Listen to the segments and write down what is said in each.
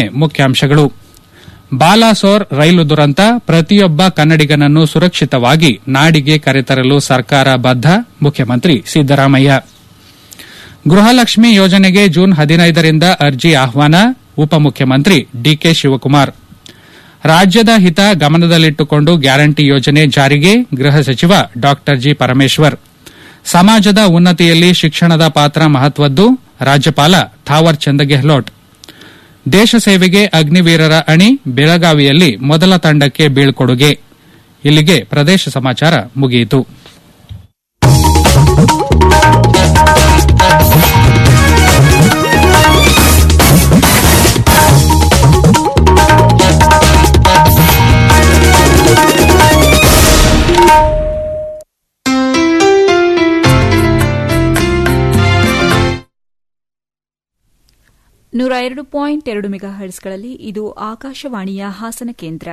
ಮತ್ತೊಮ್ಮೆ ಮುಖ್ಯಾಂಶಗಳು ಬಾಲಾಸೋರ್ ರೈಲು ದುರಂತ ಪ್ರತಿಯೊಬ್ಬ ಕನ್ನಡಿಗನನ್ನು ಸುರಕ್ಷಿತವಾಗಿ ನಾಡಿಗೆ ಕರೆತರಲು ಸರ್ಕಾರ ಬದ್ಧ ಮುಖ್ಯಮಂತ್ರಿ ಸಿದ್ದರಾಮಯ್ಯ ಗೃಹಲಕ್ಷ್ಮಿ ಯೋಜನೆಗೆ ಜೂನ್ ಹದಿನೈದರಿಂದ ಅರ್ಜಿ ಆಹ್ವಾನ ಉಪಮುಖ್ಯಮಂತ್ರಿ ಡಿಕೆ ಶಿವಕುಮಾರ್ ರಾಜ್ಯದ ಹಿತ ಗಮನದಲ್ಲಿಟ್ಟುಕೊಂಡು ಗ್ಯಾರಂಟಿ ಯೋಜನೆ ಜಾರಿಗೆ ಗೃಹ ಸಚಿವ ಡಾ ಜಿ ಪರಮೇಶ್ವರ್ ಸಮಾಜದ ಉನ್ನತಿಯಲ್ಲಿ ಶಿಕ್ಷಣದ ಪಾತ್ರ ಮಹತ್ವದ್ದು ರಾಜ್ಯಪಾಲ ಥಾವರ್ ಚಂದ್ ಗೆಹ್ಲೋಟ್ ದೇಶ ಸೇವೆಗೆ ಅಗ್ನಿವೀರರ ಅಣಿ ಬೆಳಗಾವಿಯಲ್ಲಿ ಮೊದಲ ತಂಡಕ್ಕೆ ಬೀಳ್ಕೊಡುಗೆ ಇಲ್ಲಿಗೆ ಪ್ರದೇಶ ಸಮಾಚಾರ ಮುಗಿಯಿತು ನೂರ ಎರಡು ಪಾಯಿಂಟ್ ಎರಡು ಮೆಗಾ ಹರ್ಸ್ಗಳಲ್ಲಿ ಇದು ಆಕಾಶವಾಣಿಯ ಹಾಸನ ಕೇಂದ್ರ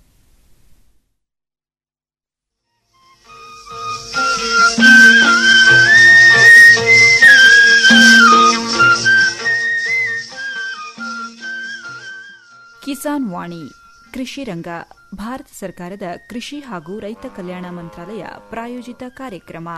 ಕಿಸಾನ್ ವಾಣಿ ಕೃಷಿ ರಂಗ ಭಾರತ ಸರ್ಕಾರದ ಕೃಷಿ ಹಾಗೂ ರೈತ ಕಲ್ಯಾಣ ಮಂತ್ರಾಲಯ ಪ್ರಾಯೋಜಿತ ಕಾರ್ಯಕ್ರಮ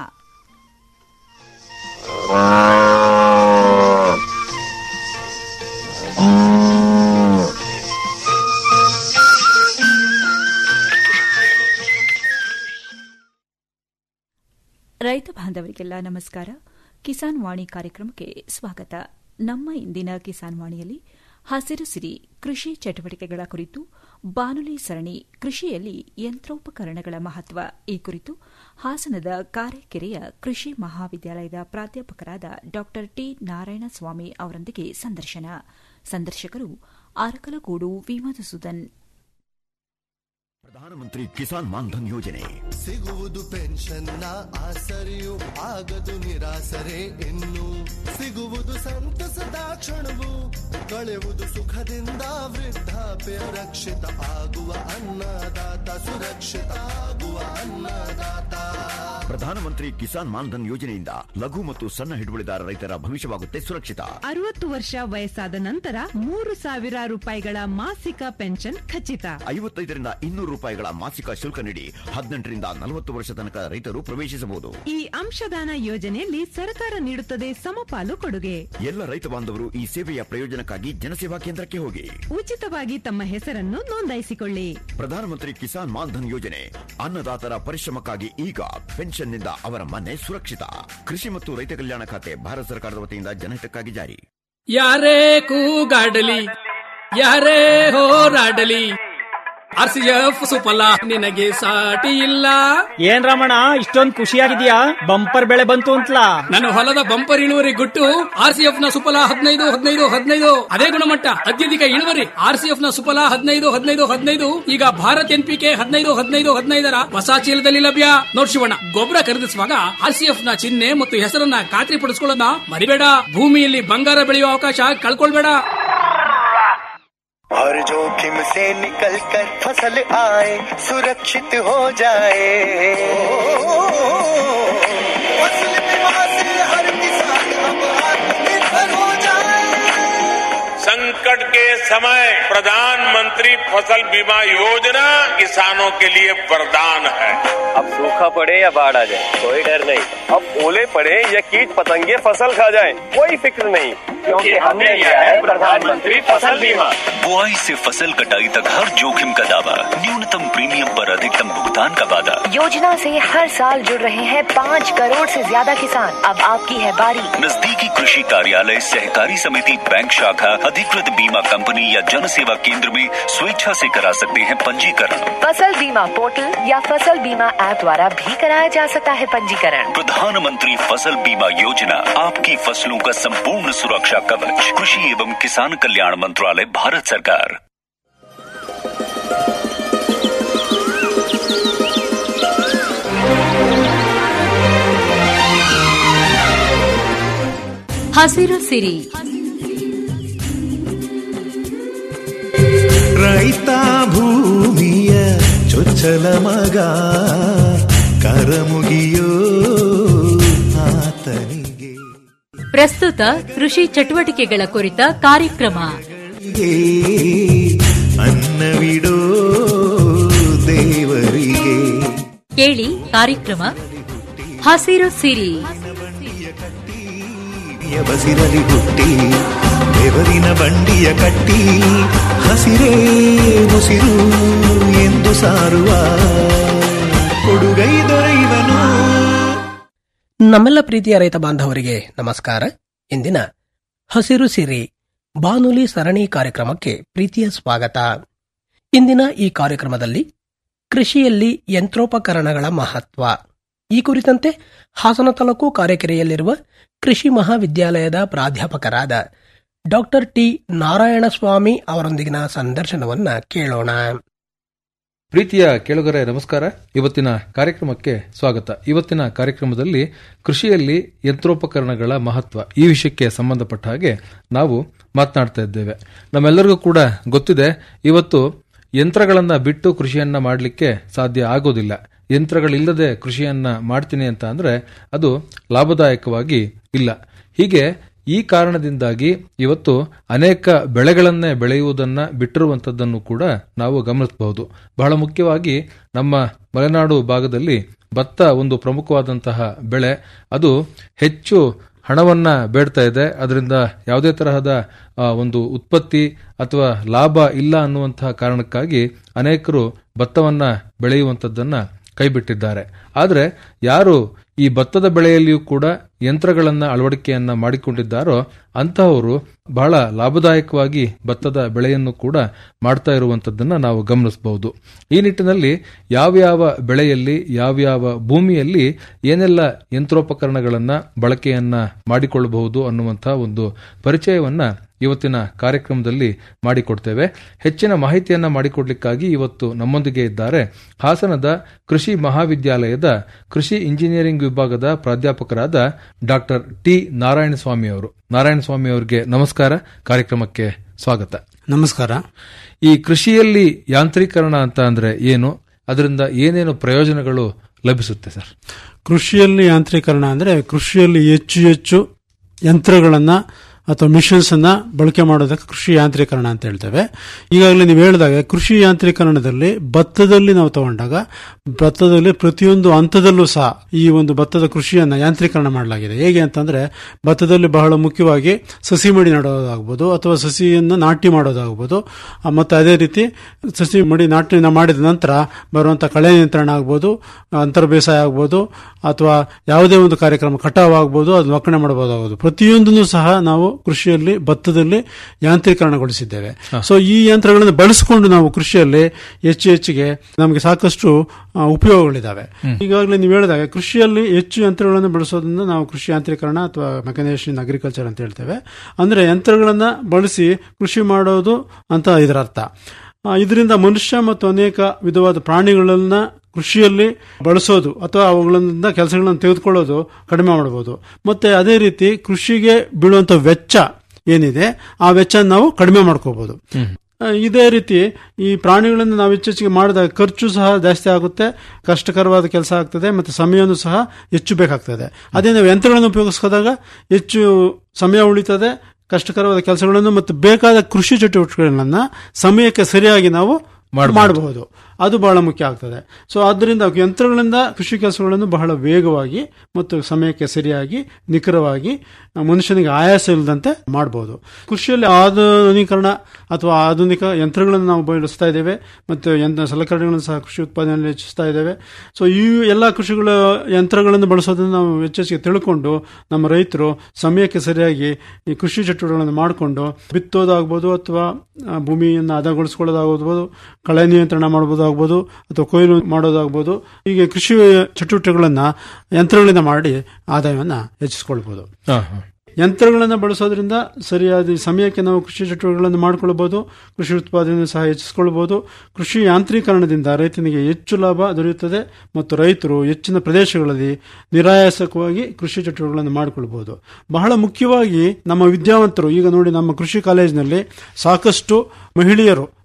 ರೈತ ಬಾಂಧವರಿಗೆಲ್ಲ ನಮಸ್ಕಾರ ಕಿಸಾನ್ ವಾಣಿ ಕಾರ್ಯಕ್ರಮಕ್ಕೆ ಸ್ವಾಗತ ನಮ್ಮ ಇಂದಿನ ಕಿಸಾನ್ ವಾಣಿಯಲ್ಲಿ ಹಸಿರು ಸಿರಿ ಕೃಷಿ ಚಟುವಟಿಕೆಗಳ ಕುರಿತು ಬಾನುಲಿ ಸರಣಿ ಕೃಷಿಯಲ್ಲಿ ಯಂತ್ರೋಪಕರಣಗಳ ಮಹತ್ವ ಈ ಕುರಿತು ಹಾಸನದ ಕಾರೆಕೆರೆಯ ಕೃಷಿ ಮಹಾವಿದ್ಯಾಲಯದ ಪ್ರಾಧ್ಯಾಪಕರಾದ ಡಾ ಟಿ ನಾರಾಯಣಸ್ವಾಮಿ ಅವರೊಂದಿಗೆ ಸಂದರ್ಶನ ಸಂದರ್ಶಕರು ಅರಕಲಗೂಡು ವಿಮಧುಸೂದನ್ ಪ್ರಧಾನಮಂತ್ರಿ ಕಿಸಾನ್ ಮಾನ್ಧನ್ ಯೋಜನೆ ಸಿಗುವುದು ಪೆನ್ಷನ್ನ ಆಸರೆಯು ಆಗದು ನಿರಾಸರೆ ಇನ್ನು ಸಿಗುವುದು ಸಂತಸದ ಕ್ಷಣವು ಕಳೆಯುವುದು ಸುಖದಿಂದ ವೃದ್ಧಾಪ್ಯ ರಕ್ಷಿತ ಆಗುವ ಅನ್ನದಾತ ಸುರಕ್ಷಿತ ಆಗುವ ಅನ್ನದಾತ ಪ್ರಧಾನಮಂತ್ರಿ ಕಿಸಾನ್ ಮಾನ್ಧನ್ ಯೋಜನೆಯಿಂದ ಲಘು ಮತ್ತು ಸಣ್ಣ ಹಿಡುವಳಿದಾರ ರೈತರ ಭವಿಷ್ಯವಾಗುತ್ತೆ ಸುರಕ್ಷಿತ ಅರವತ್ತು ವರ್ಷ ವಯಸ್ಸಾದ ನಂತರ ಮೂರು ಸಾವಿರ ರೂಪಾಯಿಗಳ ಮಾಸಿಕ ಪೆನ್ಷನ್ ಖಚಿತ ಐವತ್ತೈದರಿಂದ ಇನ್ನೂರು ರೂಪಾಯಿಗಳ ಮಾಸಿಕ ಶುಲ್ಕ ನೀಡಿ ಹದಿನೆಂಟರಿಂದ ನಲವತ್ತು ವರ್ಷ ತನಕ ರೈತರು ಪ್ರವೇಶಿಸಬಹುದು ಈ ಅಂಶದಾನ ಯೋಜನೆಯಲ್ಲಿ ಸರ್ಕಾರ ನೀಡುತ್ತದೆ ಸಮಪಾಲು ಕೊಡುಗೆ ಎಲ್ಲ ರೈತ ಬಾಂಧವರು ಈ ಸೇವೆಯ ಪ್ರಯೋಜನಕ್ಕಾಗಿ ಜನಸೇವಾ ಕೇಂದ್ರಕ್ಕೆ ಹೋಗಿ ಉಚಿತವಾಗಿ ತಮ್ಮ ಹೆಸರನ್ನು ನೋಂದಾಯಿಸಿಕೊಳ್ಳಿ ಪ್ರಧಾನಮಂತ್ರಿ ಕಿಸಾನ್ ಮಾನ್ಧನ್ ಯೋಜನೆ ಅನ್ನದಾತರ ಪರಿಶ್ರಮಕ್ಕಾಗಿ ಈಗ ಪೆನ್ಷನ್ನಿಂದ ಅವರ ಮನೆ ಸುರಕ್ಷಿತ ಕೃಷಿ ಮತ್ತು ರೈತ ಕಲ್ಯಾಣ ಖಾತೆ ಭಾರತ ಸರ್ಕಾರದ ವತಿಯಿಂದ ಜನಹಿತಕ್ಕಾಗಿ ಜಾರಿ ಯಾರೇ ಕೂಗಾಡಲಿ ಯಾರೇ ಹೋರಾಡಲಿ ಆರ್ ಸಿ ಎಫ್ ಸುಫಲ ನಿನಗೆ ಸಾಟಿ ಇಲ್ಲ ಏನ್ ರಮಣ ಇಷ್ಟೊಂದ್ ಖುಷಿಯಾಗಿದ್ಯಾ ಬಂಪರ್ ಬೆಳೆ ಬಂತು ಅಂತಲಾ ನನ್ನ ಹೊಲದ ಬಂಪರ್ ಇಳುವರಿ ಗುಟ್ಟು ಆರ್ ಸಿ ಎಫ್ ನ ಸುಫಲ ಹದಿನೈದು ಹದಿನೈದು ಹದಿನೈದು ಅದೇ ಗುಣಮಟ್ಟ ಅತ್ಯಧಿಕ ಇಳುವರಿ ಆರ್ ಸಿ ಎಫ್ ನ ಸುಫಲ ಹದಿನೈದು ಹದಿನೈದು ಹದಿನೈದು ಈಗ ಭಾರತ್ ಎನ್ ಪಿ ಕೆ ಹದಿನೈದು ಹದಿನೈದು ಹದಿನೈದರ ಹೊಸ ಚೀಲದಲ್ಲಿ ಲಭ್ಯ ನೋಡ್ ಶಿವಣ್ಣ ಗೊಬ್ಬರ ಖರೀದಿಸುವಾಗ ಆರ್ ಸಿ ಎಫ್ ನ ಚಿಹ್ನೆ ಮತ್ತು ಹೆಸರನ್ನ ಖಾತ್ರಿ ಪಡಿಸ್ಕೊಳ್ಳೋದನ್ನ ಮರಿಬೇಡ ಭೂಮಿಯಲ್ಲಿ ಬಂಗಾರ ಬೆಳೆಯುವ ಅವಕಾಶ ಕಳ್ಕೊಳ್ಬೇಡ और जोखिम से निकल कर फसल आए सुरक्षित हो जाए फसल बीमा से हर किसान अब आत्मनिर्भर हो जाए संकट के समय प्रधानमंत्री फसल बीमा योजना किसानों के लिए वरदान है अब सूखा पड़े या बाढ़ आ जाए कोई डर नहीं अब ओले पड़े या कीट पतंगे फसल खा जाए कोई फिक्र नहीं क्योंकि हमने लिया है प्रधानमंत्री फसल बीमा बुआई से फसल कटाई तक हर जोखिम का दावा न्यूनतम प्रीमियम पर अधिकतम भुगतान का वादा योजना से हर साल जुड़ रहे हैं पाँच करोड़ से ज्यादा किसान अब आपकी है बारी नजदीकी कृषि कार्यालय सहकारी समिति बैंक शाखा अधिकृत बीमा कंपनी या जन सेवा केंद्र में स्वेच्छा से करा सकते हैं पंजीकरण फसल बीमा पोर्टल या फसल बीमा ऐप द्वारा भी कराया जा सकता है पंजीकरण प्रधानमंत्री फसल बीमा योजना आपकी फसलों का संपूर्ण सुरक्षा कवच कृषि एवं किसान कल्याण मंत्रालय भारत सरकार ಹಸಿರು ಸಿರಿ ರೈತ ಭೂಮಿಯ ಚೊಚ್ಚಲ ಮಗ ಕರಮುಗಿಯೋ ಆತನಿಗೆ ಪ್ರಸ್ತುತ ಕೃಷಿ ಚಟುವಟಿಕೆಗಳ ಕುರಿತ ಕಾರ್ಯಕ್ರಮ ಜನರಿಗೆ ಅನ್ನವಿಡೋ ದೇವರಿಗೆ ಕೇಳಿ ಕಾರ್ಯಕ್ರಮ ಹಸಿರು ಸಿರಿ ಬಸಿರಲಿ ಹುಟ್ಟಿ ಬೆವರಿನ ಬಂಡಿಯ ಕಟ್ಟಿ ಹಸಿರೇ ಮುಸಿರು ಎಂದು ಸಾರುವ ಕೊಡುಗೈ ದೊರೆಯುವನು ನಮ್ಮೆಲ್ಲ ಪ್ರೀತಿಯ ರೈತ ಬಾಂಧವರಿಗೆ ನಮಸ್ಕಾರ ಇಂದಿನ ಹಸಿರು ಸಿರಿ ಬಾನುಲಿ ಸರಣಿ ಕಾರ್ಯಕ್ರಮಕ್ಕೆ ಪ್ರೀತಿಯ ಸ್ವಾಗತ ಇಂದಿನ ಈ ಕಾರ್ಯಕ್ರಮದಲ್ಲಿ ಕೃಷಿಯಲ್ಲಿ ಯಂತ್ರೋಪಕರಣಗಳ ಮಹತ್ವ ಈ ಕುರಿತಂತೆ ಹಾಸನ ತಾಲೂಕು ಕಾರೆಕೆರೆಯಲ್ಲಿರುವ ಕೃಷಿ ಮಹಾವಿದ್ಯಾಲಯದ ಪ್ರಾಧ್ಯಾಪಕರಾದ ಡಾಕ್ಟರ್ ಟಿ ನಾರಾಯಣಸ್ವಾಮಿ ಅವರೊಂದಿಗಿನ ಸಂದರ್ಶನವನ್ನ ಕೇಳೋಣ ಪ್ರೀತಿಯ ಕೇಳುಗರೆ ನಮಸ್ಕಾರ ಇವತ್ತಿನ ಕಾರ್ಯಕ್ರಮಕ್ಕೆ ಸ್ವಾಗತ ಇವತ್ತಿನ ಕಾರ್ಯಕ್ರಮದಲ್ಲಿ ಕೃಷಿಯಲ್ಲಿ ಯಂತ್ರೋಪಕರಣಗಳ ಮಹತ್ವ ಈ ವಿಷಯಕ್ಕೆ ಸಂಬಂಧಪಟ್ಟ ಹಾಗೆ ನಾವು ಮಾತನಾಡ್ತಾ ಇದ್ದೇವೆ ನಮ್ಮೆಲ್ಲರಿಗೂ ಕೂಡ ಗೊತ್ತಿದೆ ಇವತ್ತು ಯಂತ್ರಗಳನ್ನ ಬಿಟ್ಟು ಕೃಷಿಯನ್ನ ಮಾಡಲಿಕ್ಕೆ ಸಾಧ್ಯ ಆಗೋದಿಲ್ಲ ಯಂತ್ರಗಳಿಲ್ಲದೆ ಕೃಷಿಯನ್ನ ಮಾಡ್ತೀನಿ ಅಂತ ಅಂದ್ರೆ ಅದು ಲಾಭದಾಯಕವಾಗಿ ಇಲ್ಲ ಹೀಗೆ ಈ ಕಾರಣದಿಂದಾಗಿ ಇವತ್ತು ಅನೇಕ ಬೆಳೆಗಳನ್ನೇ ಬೆಳೆಯುವುದನ್ನ ಬಿಟ್ಟಿರುವಂತದ್ದನ್ನು ಕೂಡ ನಾವು ಗಮನಿಸಬಹುದು ಬಹಳ ಮುಖ್ಯವಾಗಿ ನಮ್ಮ ಮಲೆನಾಡು ಭಾಗದಲ್ಲಿ ಭತ್ತ ಒಂದು ಪ್ರಮುಖವಾದಂತಹ ಬೆಳೆ ಅದು ಹೆಚ್ಚು ಹಣವನ್ನ ಬೇಡ್ತಾ ಇದೆ ಅದರಿಂದ ಯಾವುದೇ ತರಹದ ಆ, ಒಂದು ಉತ್ಪತ್ತಿ ಅಥವಾ ಲಾಭ ಇಲ್ಲ ಅನ್ನುವಂತಹ ಕಾರಣಕ್ಕಾಗಿ ಅನೇಕರು ಭತ್ತವನ್ನ ಬೆಳೆಯುವಂತದ್ದನ್ನ ಕೈಬಿಟ್ಟಿದ್ದಾರೆ ಆದರೆ ಯಾರು ಈ ಭತ್ತದ ಬೆಳೆಯಲ್ಲಿಯೂ ಕೂಡ ಯಂತ್ರಗಳನ್ನ ಅಳವಡಿಕೆಯನ್ನ ಮಾಡಿಕೊಂಡಿದ್ದಾರೋ ಅಂತಹವರು ಬಹಳ ಲಾಭದಾಯಕವಾಗಿ ಭತ್ತದ ಬೆಳೆಯನ್ನು ಕೂಡ ಮಾಡ್ತಾ ಇರುವಂತದ್ದನ್ನ ನಾವು ಗಮನಿಸಬಹುದು ಈ ನಿಟ್ಟಿನಲ್ಲಿ ಯಾವ್ಯಾವ ಬೆಳೆಯಲ್ಲಿ ಯಾವ್ಯಾವ ಭೂಮಿಯಲ್ಲಿ ಏನೆಲ್ಲ ಯಂತ್ರೋಪಕರಣಗಳನ್ನ ಬಳಕೆಯನ್ನ ಮಾಡಿಕೊಳ್ಳಬಹುದು ಅನ್ನುವಂತಹ ಒಂದು ಪರಿಚಯವನ್ನ ಇವತ್ತಿನ ಕಾರ್ಯಕ್ರಮದಲ್ಲಿ ಮಾಡಿಕೊಡ್ತೇವೆ ಹೆಚ್ಚಿನ ಮಾಹಿತಿಯನ್ನ ಮಾಡಿಕೊಡ್ಲಿಕ್ಕಾಗಿ ಇವತ್ತು ನಮ್ಮೊಂದಿಗೆ ಇದ್ದಾರೆ ಹಾಸನದ ಕೃಷಿ ಮಹಾವಿದ್ಯಾಲಯದ ಕೃಷಿ ಇಂಜಿನಿಯರಿಂಗ್ ವಿಭಾಗದ ಪ್ರಾಧ್ಯಾಪಕರಾದ ಡಾಕ್ಟರ್ ಟಿ ನಾರಾಯಣಸ್ವಾಮಿ ಅವರು ನಾರಾಯಣಸ್ವಾಮಿ ಅವರಿಗೆ ನಮಸ್ಕಾರ ಕಾರ್ಯಕ್ರಮಕ್ಕೆ ಸ್ವಾಗತ ನಮಸ್ಕಾರ ಈ ಕೃಷಿಯಲ್ಲಿ ಯಾಂತ್ರೀಕರಣ ಅಂತ ಅಂದ್ರೆ ಏನು ಅದರಿಂದ ಏನೇನು ಪ್ರಯೋಜನಗಳು ಲಭಿಸುತ್ತೆ ಸರ್ ಕೃಷಿಯಲ್ಲಿ ಯಾಂತ್ರೀಕರಣ ಅಂದ್ರೆ ಕೃಷಿಯಲ್ಲಿ ಹೆಚ್ಚು ಹೆಚ್ಚು ಯಂತ್ರಗಳನ್ನ ಅಥವಾ ಮಿಷನ್ಸ್ ಅನ್ನ ಬಳಕೆ ಮಾಡೋದಕ್ಕೆ ಕೃಷಿ ಯಾಂತ್ರೀಕರಣ ಅಂತ ಹೇಳ್ತೇವೆ ಈಗಾಗಲೇ ನೀವು ಹೇಳಿದಾಗ ಕೃಷಿ ಯಾಂತ್ರೀಕರಣದಲ್ಲಿ ಭತ್ತದಲ್ಲಿ ನಾವು ತಗೊಂಡಾಗ ಭತ್ತದಲ್ಲಿ ಪ್ರತಿಯೊಂದು ಹಂತದಲ್ಲೂ ಸಹ ಈ ಒಂದು ಭತ್ತದ ಕೃಷಿಯನ್ನ ಯಾಂತ್ರೀಕರಣ ಮಾಡಲಾಗಿದೆ ಹೇಗೆ ಅಂತಂದ್ರೆ ಭತ್ತದಲ್ಲಿ ಬಹಳ ಮುಖ್ಯವಾಗಿ ಸಸಿ ಮಡಿ ಮಾಡೋದಾಗ್ಬೋದು ಅಥವಾ ಸಸಿಯನ್ನು ನಾಟಿ ಮಾಡೋದಾಗ್ಬೋದು ಆ, ಮತ್ತೆ ಅದೇ ರೀತಿ ಸಸಿ ಮಡಿ ನಾಟಿ ಮಾಡಿದ ನಂತರ ಬರುವಂತ ಕಳೆ ನಿಯಂತ್ರಣ ಆಗ್ಬೋದು ಅಂತರ ಬೇಸಾಯ ಆಗ್ಬೋದು ಅಥವಾ ಯಾವುದೇ ಒಂದು ಕಾರ್ಯಕ್ರಮ ಕಟಾವ್ ಆಗ್ಬೋದು ಅದು ಒಕ್ಕಣೆ ಮಾಡಬಹುದಾಗಬಹುದು ಪ್ರತಿಯೊಂದನ್ನು ಸಹ ನಾವು ಕೃಷಿಯಲ್ಲಿ ಭತ್ತದಲ್ಲಿ ಯಾಂತ್ರೀಕರಣಗೊಳಿಸಿದ್ದೇವೆ ಸೊ ಈ ಯಂತ್ರಗಳನ್ನು ಬಳಸಿಕೊಂಡು ನಾವು ಕೃಷಿಯಲ್ಲಿ ಹೆಚ್ಚು ಹೆಚ್ಚಿಗೆ ನಮಗೆ ಸಾಕಷ್ಟು ಆ, ಉಪಯೋಗಗಳಿದ್ದಾವೆ ಈಗಾಗಲೇ ನೀವು ಹೇಳಿದಾಗ ಕೃಷಿಯಲ್ಲಿ ಹೆಚ್ಚು ಯಂತ್ರಗಳನ್ನು ಬಳಸೋದ್ರಿಂದ ನಾವು ಕೃಷಿ ಯಾಂತ್ರೀಕರಣ ಅಥವಾ ಮೆಕನೈಸೇಷನ್ ಅಗ್ರಿಕಲ್ಚರ್ ಅಂತ ಹೇಳ್ತೇವೆ ಅಂದ್ರೆ ಯಂತ್ರಗಳನ್ನ ಬಳಸಿ ಕೃಷಿ ಮಾಡೋದು ಅಂತ ಇದರ ಅರ್ಥ ಆ, ಇದರಿಂದ ಮನುಷ್ಯ ಮತ್ತು ಅನೇಕ ವಿಧವಾದ ಪ್ರಾಣಿಗಳನ್ನ ಕೃಷಿಯಲ್ಲಿ ಬಳಸೋದು ಅಥವಾ ಅವುಗಳಿಂದ ಕೆಲಸಗಳನ್ನು ತೆಗೆದುಕೊಳ್ಳೋದು ಕಡಿಮೆ ಮಾಡಬಹುದು ಮತ್ತೆ ಅದೇ ರೀತಿ ಕೃಷಿಗೆ ಬೀಳುವಂತ ವೆಚ್ಚ ಏನಿದೆ ಆ ವೆಚ್ಚ ನಾವು ಕಡಿಮೆ ಮಾಡ್ಕೋಬಹುದು ಆ, ಇದೇ ರೀತಿ ಈ ಪ್ರಾಣಿಗಳನ್ನು ನಾವು ಹೆಚ್ಚೆಚ್ಚಿಗೆ ಮಾಡಿದಾಗ ಖರ್ಚು ಸಹ ಜಾಸ್ತಿ ಆಗುತ್ತೆ ಕಷ್ಟಕರವಾದ ಕೆಲಸ ಆಗ್ತದೆ ಮತ್ತೆ ಸಮಯನೂ ಸಹ ಹೆಚ್ಚು ಬೇಕಾಗ್ತದೆ ಅದೇ ನಾವು ಯಂತ್ರಗಳನ್ನು ಉಪಯೋಗಿಸಿದಾಗ ಹೆಚ್ಚು ಸಮಯ ಉಳಿತದೆ ಕಷ್ಟಕರವಾದ ಕೆಲಸಗಳನ್ನು ಮತ್ತು ಬೇಕಾದ ಕೃಷಿ ಚಟುವಟಿಕೆಗಳನ್ನ ಸಮಯಕ್ಕೆ ಸರಿಯಾಗಿ ನಾವು ಮಾಡಬಹುದು ಅದು ಬಹಳ ಮುಖ್ಯ ಆಗ್ತದೆ ಸೊ ಆದ್ದರಿಂದ ಯಂತ್ರಗಳಿಂದ ಕೃಷಿ ಕೆಲಸಗಳನ್ನು ಬಹಳ ವೇಗವಾಗಿ ಮತ್ತು ಸಮಯಕ್ಕೆ ಸರಿಯಾಗಿ ನಿಖರವಾಗಿ ಆ, ಮನುಷ್ಯನಿಗೆ ಆಯಾಸ ಇಲ್ಲದಂತೆ ಮಾಡಬಹುದು ಕೃಷಿಯಲ್ಲಿ ಆಧುನೀಕರಣ ಅಥವಾ ಆಧುನಿಕ ಯಂತ್ರಗಳನ್ನು ನಾವು ಬಳಸ್ತಾ ಇದ್ದೇವೆ ಮತ್ತು ಯಂತ್ರ ಸಲಕರಣೆಗಳನ್ನು ಸಹ ಕೃಷಿ ಉತ್ಪಾದನೆಯಲ್ಲಿ ಹೆಚ್ಚಿಸ್ತಾ ಇದ್ದೇವೆ ಸೊ ಈ ಎಲ್ಲ ಕೃಷಿಗಳ ಯಂತ್ರಗಳನ್ನು ಬಳಸೋದನ್ನು ನಾವು ಹೆಚ್ಚೆಚ್ಚಿಗೆ ತಿಳ್ಕೊಂಡು ನಮ್ಮ ರೈತರು ಸಮಯಕ್ಕೆ ಸರಿಯಾಗಿ ಈ ಕೃಷಿ ಚಟುವಟಿಕೆಗಳನ್ನು ಮಾಡಿಕೊಂಡು ಬಿತ್ತೋದಾಗ್ಬೋದು ಅಥವಾ ಆ, ಭೂಮಿಯನ್ನು ಹದಗೊಳಿಸ್ಕೊಳ್ಳೋದಾಗ್ಬೋದು ಕಳೆ ನಿಯಂತ್ರಣ ಮಾಡಬಹುದಾಗ್ಬೋದು ಅಥವಾ ಕೊಯ್ಲು ಮಾಡೋದಾಗ್ಬೋದು ಹೀಗೆ ಕೃಷಿ ಚಟುವಟಿಕೆಗಳನ್ನ ಯಂತ್ರಗಳಿಂದ ಮಾಡಿ ಆದಾಯವನ್ನ ಹೆಚ್ಚಿಸಿಕೊಳ್ಬಹುದು ಯಂತ್ರಗಳನ್ನು ಬಳಸೋದ್ರಿಂದ ಸರಿಯಾದ ಸಮಯಕ್ಕೆ ನಾವು ಕೃಷಿ ಚಟುವಟಿಕೆಗಳನ್ನು ಮಾಡಿಕೊಳ್ಳಬಹುದು ಕೃಷಿ ಉತ್ಪಾದನೆ ಸಹ ಹೆಚ್ಚಿಸಿಕೊಳ್ಳಬಹುದು ಕೃಷಿ ಯಾಂತ್ರೀಕರಣದಿಂದ ರೈತನಿಗೆ ಹೆಚ್ಚು ಲಾಭ ದೊರೆಯುತ್ತದೆ ಮತ್ತು ರೈತರು ಹೆಚ್ಚಿನ ಪ್ರದೇಶಗಳಲ್ಲಿ ನಿರಾಯಾಸಕವಾಗಿ ಕೃಷಿ ಚಟುವಟಿಕೆಗಳನ್ನು ಮಾಡಿಕೊಳ್ಳಬಹುದು ಬಹಳ ಮುಖ್ಯವಾಗಿ ನಮ್ಮ ವಿದ್ಯಾವಂತರು ಈಗ ನೋಡಿ ನಮ್ಮ ಕೃಷಿ ಕಾಲೇಜಿನಲ್ಲಿ ಸಾಕಷ್ಟು ಮಹಿಳೆಯರು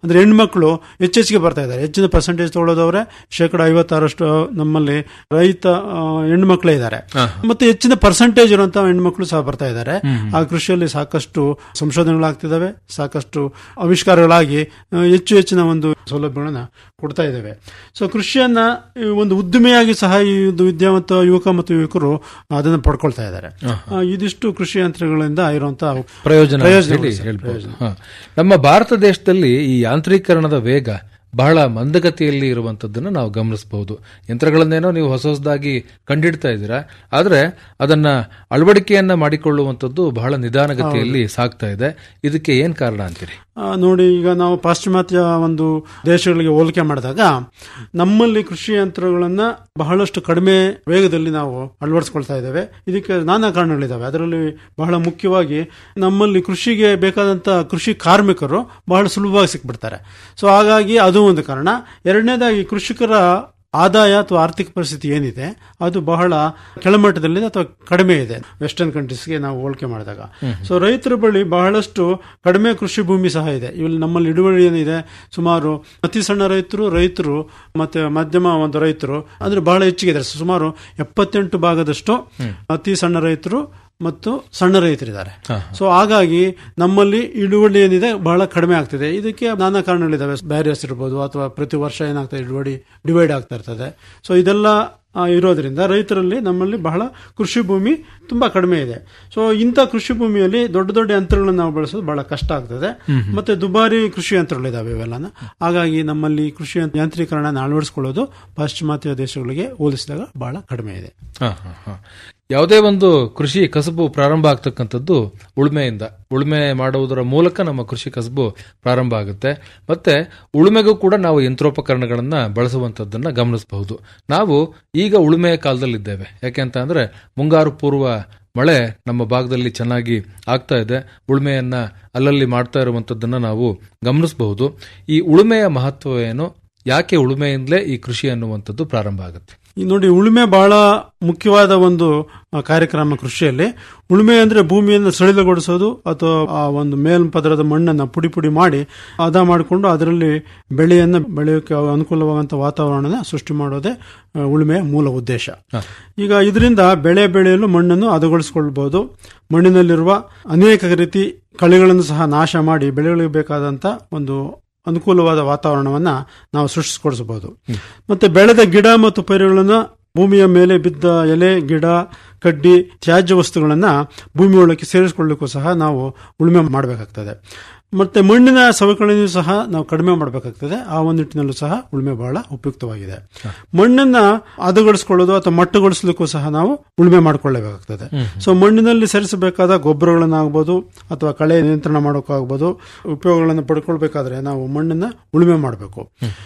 ಅಂದ್ರೆ ಹೆಣ್ಮಕ್ಳು ಹೆಚ್ಚೆಚ್ಚಿಗೆ ಬರ್ತಾ ಇದ್ದಾರೆ ಹೆಚ್ಚಿನ ಪರ್ಸೆಂಟೇಜ್ ತಗೊಳ್ಳೋದವ್ರೆ ಶೇಕಡ ಐವತ್ತಾರಷ್ಟು ನಮ್ಮಲ್ಲಿ ರೈತ ಆ, ಹೆಣ್ಮಕ್ಳೇ ಇದ್ದಾರೆ ಮತ್ತೆ ಹೆಚ್ಚಿನ ಪರ್ಸೆಂಟೇಜ್ ಇರುವಂತಹ ಹೆಣ್ಮಕ್ಳು ಸಹ ಬರ್ತಾ ಇದ್ದಾರೆ ಆ ಕೃಷಿಯಲ್ಲಿ ಸಾಕಷ್ಟು ಸಂಶೋಧನೆಗಳಾಗ್ತಿದ್ದಾವೆ ಸಾಕಷ್ಟು ಆವಿಷ್ಕಾರಗಳಾಗಿ ಆ, ಹೆಚ್ಚು ಹೆಚ್ಚಿನ ಒಂದು ಸೌಲಭ್ಯಗಳನ್ನ ಕೊಡ್ತಾ ಇದ್ದೇವೆ ಸೊ ಕೃಷಿಯನ್ನ ಈ ಒಂದು ಉದ್ದಿಮೆಯಾಗಿ ಸಹ ಈ ಒಂದು ವಿದ್ಯಾವಂತ ಯುವಕ ಮತ್ತು ಯುವಕರು ಅದನ್ನು ಪಡ್ಕೊಳ್ತಾ ಇದ್ದಾರೆ ಆ, ಇದಿಷ್ಟು ಕೃಷಿ ಯಂತ್ರಗಳಿಂದ ಇರುವಂತಹ ಪ್ರಯೋಜನ ಅಂತ ಪ್ರಯೋಜನಗಳು ಹೇಳಿ ಸರ್, ಹೇಳ್ಬೋದು ಪ್ರಯೋಜನ. ಹ. ನಮ್ಮ ಭಾರತ ದೇಶದಲ್ಲಿ ಈ ಯಾಂತ್ರೀಕರಣದ ವೇಗ ಬಹಳ ಮಂದಗತಿಯಲ್ಲಿ ಇರುವಂತದ್ದನ್ನು ನಾವು ಗಮನಿಸಬಹುದು ಯಂತ್ರಗಳನ್ನೇನೋ ನೀವು ಹೊಸ ಹೊಸದಾಗಿ ಕಂಡಿಡ್ತಾ ಇದ್ದೀರಾ ಆದ್ರೆ ಅದನ್ನ ಅಳವಡಿಕೆಯನ್ನ ಮಾಡಿಕೊಳ್ಳುವಂತದ್ದು ಬಹಳ ನಿಧಾನಗತಿಯಲ್ಲಿ ಸಾಗ್ತಾ ಇದೆ ಇದಕ್ಕೆ ಏನ್ ಕಾರಣ ಅಂತೀರಿ ಆ, ನೋಡಿ ಈಗ ನಾವು ಪಾಶ್ಚಿಮಾತ್ಯ ಒಂದು ದೇಶಗಳಿಗೆ ಹೋಲಿಕೆ ಮಾಡಿದಾಗ ನಮ್ಮಲ್ಲಿ ಕೃಷಿ ಯಂತ್ರಗಳನ್ನ ಬಹಳಷ್ಟು ಕಡಿಮೆ ವೇಗದಲ್ಲಿ ನಾವು ಅಳವಡಿಸ್ಕೊಳ್ತಾ ಇದ್ದೇವೆ ಇದಕ್ಕೆ ನಾನಾ ಕಾರಣಗಳಿದ್ದಾವೆ ಅದರಲ್ಲಿ ಬಹಳ ಮುಖ್ಯವಾಗಿ ನಮ್ಮಲ್ಲಿ ಕೃಷಿಗೆ ಬೇಕಾದಂತ ಕೃಷಿ ಕಾರ್ಮಿಕರು ಬಹಳ ಸುಲಭವಾಗಿ ಸಿಕ್ಬಿಡ್ತಾರೆ ಸೊ ಹಾಗಾಗಿ ಅದು ಒಂದು ಕಾರಣ ಎರಡನೇದಾಗಿ ಕೃಷಿಕರ ಆದಾಯ ಅಥವಾ ಆರ್ಥಿಕ ಪರಿಸ್ಥಿತಿ ಏನಿದೆ ಅದು ಬಹಳ ಕೆಳಮಟ್ಟದಲ್ಲಿದೆ ಅಥವಾ ಕಡಿಮೆ ಇದೆ ವೆಸ್ಟರ್ನ್ ಕಂಟ್ರೀಸ್ಗೆ ನಾವು ಹೋಲಿಕೆ ಮಾಡಿದಾಗ ಸೊ ರೈತರ ಬಳಿ ಬಹಳಷ್ಟು ಕಡಿಮೆ ಕೃಷಿ ಭೂಮಿ ಸಹ ಇದೆ ಇಲ್ಲಿ ನಮ್ಮಲ್ಲಿ ಇಳುವರಿ ಏನಿದೆ ಸುಮಾರು ಅತಿ ಸಣ್ಣ ರೈತರು ರೈತರು ಮತ್ತೆ ಮಧ್ಯಮ ಒಂದು ರೈತರು ಅಂದ್ರೆ ಬಹಳ ಹೆಚ್ಚಿಗೆ ಇದೆ ಸುಮಾರು ಎಪ್ಪತ್ತೆಂಟು ಭಾಗದಷ್ಟು ಅತಿ ಸಣ್ಣ ರೈತರು ಮತ್ತು ಸಣ್ಣ ರೈತರಿದ್ದಾರೆ ಸೊ ಹಾಗಾಗಿ ನಮ್ಮಲ್ಲಿ ಇಳುವರಿ ಏನಿದೆ ಬಹಳ ಕಡಿಮೆ ಆಗ್ತಿದೆ ಇದಕ್ಕೆ ನಾನಾ ಕಾರಣಗಳಿದಾವೆ ಬ್ಯಾರಿಯರ್ಸ್ ಇರ್ಬೋದು ಅಥವಾ ಪ್ರತಿ ವರ್ಷ ಏನಾಗ್ತದೆ ಇಳುವರಿ ಡಿವೈಡ್ ಆಗ್ತಾ ಇರ್ತದೆ ಸೊ ಇದೆಲ್ಲ ಆ, ಇರೋದ್ರಿಂದ ರೈತರಲ್ಲಿ ನಮ್ಮಲ್ಲಿ ಬಹಳ ಕೃಷಿ ಭೂಮಿ ತುಂಬಾ ಕಡಿಮೆ ಇದೆ ಸೊ ಇಂಥ ಕೃಷಿ ಭೂಮಿಯಲ್ಲಿ ದೊಡ್ಡ ದೊಡ್ಡ ಯಂತ್ರಗಳನ್ನು ನಾವು ಬಳಸೋದು ಬಹಳ ಕಷ್ಟ ಆಗ್ತದೆ ಮತ್ತೆ ದುಬಾರಿ ಕೃಷಿ ಯಂತ್ರಗಳಿದಾವೆ ಇವೆಲ್ಲನ ಹಾಗಾಗಿ ನಮ್ಮಲ್ಲಿ ಕೃಷಿ ಯಂತ್ರ- ಯಾಂತ್ರೀಕರಣ ಅಳವಡಿಸಿಕೊಳ್ಳೋದು ಪಾಶ್ಚಿಮಾತ್ಯ ದೇಶಗಳಿಗೆ ಹೋಲಿಸಿದಾಗ ಬಹಳ ಕಡಿಮೆ ಇದೆ ಹ, ಹ, ಹ. ಯಾವುದೇ ಒಂದು ಕೃಷಿ ಕಸಬು ಪ್ರಾರಂಭ ಆಗ್ತಕ್ಕಂಥದ್ದು ಉಳುಮೆಯಿಂದ ಉಳುಮೆ ಮಾಡುವುದರ ಮೂಲಕ ನಮ್ಮ ಕೃಷಿ ಕಸಬು ಪ್ರಾರಂಭ ಆಗುತ್ತೆ ಮತ್ತೆ ಉಳುಮೆಗೂ ಕೂಡ ನಾವು ಯಂತ್ರೋಪಕರಣಗಳನ್ನ ಬಳಸುವಂತದ್ದನ್ನ ಗಮನಿಸಬಹುದು ನಾವು ಈಗ ಉಳುಮೆಯ ಕಾಲದಲ್ಲಿದ್ದೇವೆ ಯಾಕೆ ಅಂತ ಅಂದ್ರೆ ಮುಂಗಾರು ಪೂರ್ವ ಮಳೆ ನಮ್ಮ ಭಾಗದಲ್ಲಿ ಚೆನ್ನಾಗಿ ಆಗ್ತಾ ಇದೆ ಉಳುಮೆಯನ್ನ ಅಲ್ಲಲ್ಲಿ ಮಾಡ್ತಾ ಇರುವಂತದ್ದನ್ನ ನಾವು ಗಮನಿಸಬಹುದು ಈ ಉಳುಮೆಯ ಮಹತ್ವ ಏನು ಯಾಕೆ ಉಳುಮೆಯಿಂದಲೇ ಈ ಕೃಷಿ ಅನ್ನುವಂಥದ್ದು ಪ್ರಾರಂಭ ಆಗುತ್ತೆ ಈ ನೋಡಿ ಉಳುಮೆ ಬಹಳ ಮುಖ್ಯವಾದ ಒಂದು ಆ, ಕಾರ್ಯಕ್ರಮ ಕೃಷಿಯಲ್ಲಿ ಉಳುಮೆ ಅಂದ್ರೆ ಭೂಮಿಯನ್ನು ಸಡಿಲಗೊಳಿಸೋದು ಅಥವಾ ಆ ಒಂದು ಮೇಲ್ಪದರದ ಮಣ್ಣನ್ನ ಪುಡಿ ಪುಡಿ ಮಾಡಿ ಹದ ಮಾಡಿಕೊಂಡು ಅದರಲ್ಲಿ ಬೆಳೆಯನ್ನ ಬೆಳೆಯೋಕೆ ಅನುಕೂಲವಾದಂತಹ ವಾತಾವರಣನ ಸೃಷ್ಟಿ ಮಾಡೋದೇ ಆ, ಉಳುಮೆಯ ಮೂಲ ಉದ್ದೇಶ ಈಗ ಇದರಿಂದ ಬೆಳೆ ಬೆಳೆಯಲು ಮಣ್ಣನ್ನು ಹದಗೊಳಿಸಿಕೊಳ್ಳಬಹುದು ಮಣ್ಣಿನಲ್ಲಿರುವ ಅನೇಕ ರೀತಿ ಕಳೆಗಳನ್ನು ಸಹ ನಾಶ ಮಾಡಿ ಬೆಳೆಗಳಿಗೆ ಬೇಕಾದಂತ ಒಂದು ಅನುಕೂಲವಾದ ವಾತಾವರಣವನ್ನ ನಾವು ಸೃಷ್ಟಿಸಿಕೊಡಿಸಬಹುದು ಮತ್ತೆ ಬೆಳೆದ ಗಿಡ ಮತ್ತು ಪೈರುಗಳನ್ನ ಭೂಮಿಯ ಮೇಲೆ ಬಿದ್ದ ಎಲೆ ಗಿಡ ಕಡ್ಡಿ ತ್ಯಾಜ್ಯ ವಸ್ತುಗಳನ್ನ ಭೂಮಿ ಒಳಗೆ ಸೇರಿಸಿಕೊಳ್ಳಿಕ್ಕೂ ಸಹ ನಾವು ಉಳುಮೆ ಮಾಡಬೇಕಾಗ್ತದೆ ಮತ್ತೆ ಮಣ್ಣಿನ ಸವಕಳಿಯೂ ಸಹ ನಾವು ಕಡಿಮೆ ಮಾಡಬೇಕಾಗ್ತದೆ ಆ ಒಂದು ನಿಟ್ಟಿನಲ್ಲೂ ಸಹ ಉಳುಮೆ ಬಹಳ ಉಪಯುಕ್ತವಾಗಿದೆ ಮಣ್ಣನ್ನ ಹದಗೊಳಿಸಿಕೊಳ್ಳೋದು ಅಥವಾ ಮಟ್ಟಗೊಳಿಸಲಿಕ್ಕೂ ಸಹ ನಾವು ಉಳುಮೆ ಮಾಡಿಕೊಳ್ಳಬೇಕಾಗ್ತದೆ ಸೊ ಮಣ್ಣಿನಲ್ಲಿ ಸೇರಿಸಬೇಕಾದ ಗೊಬ್ಬರಗಳನ್ನಾಗಬಹುದು ಅಥವಾ ಕಳೆ ನಿಯಂತ್ರಣ ಮಾಡೋಕ್ಕಾಗಬಹುದು ಉಪಯೋಗಗಳನ್ನು ಪಡ್ಕೊಳ್ಬೇಕಾದ್ರೆ ನಾವು ಮಣ್ಣನ್ನ ಉಳುಮೆ ಮಾಡಬೇಕು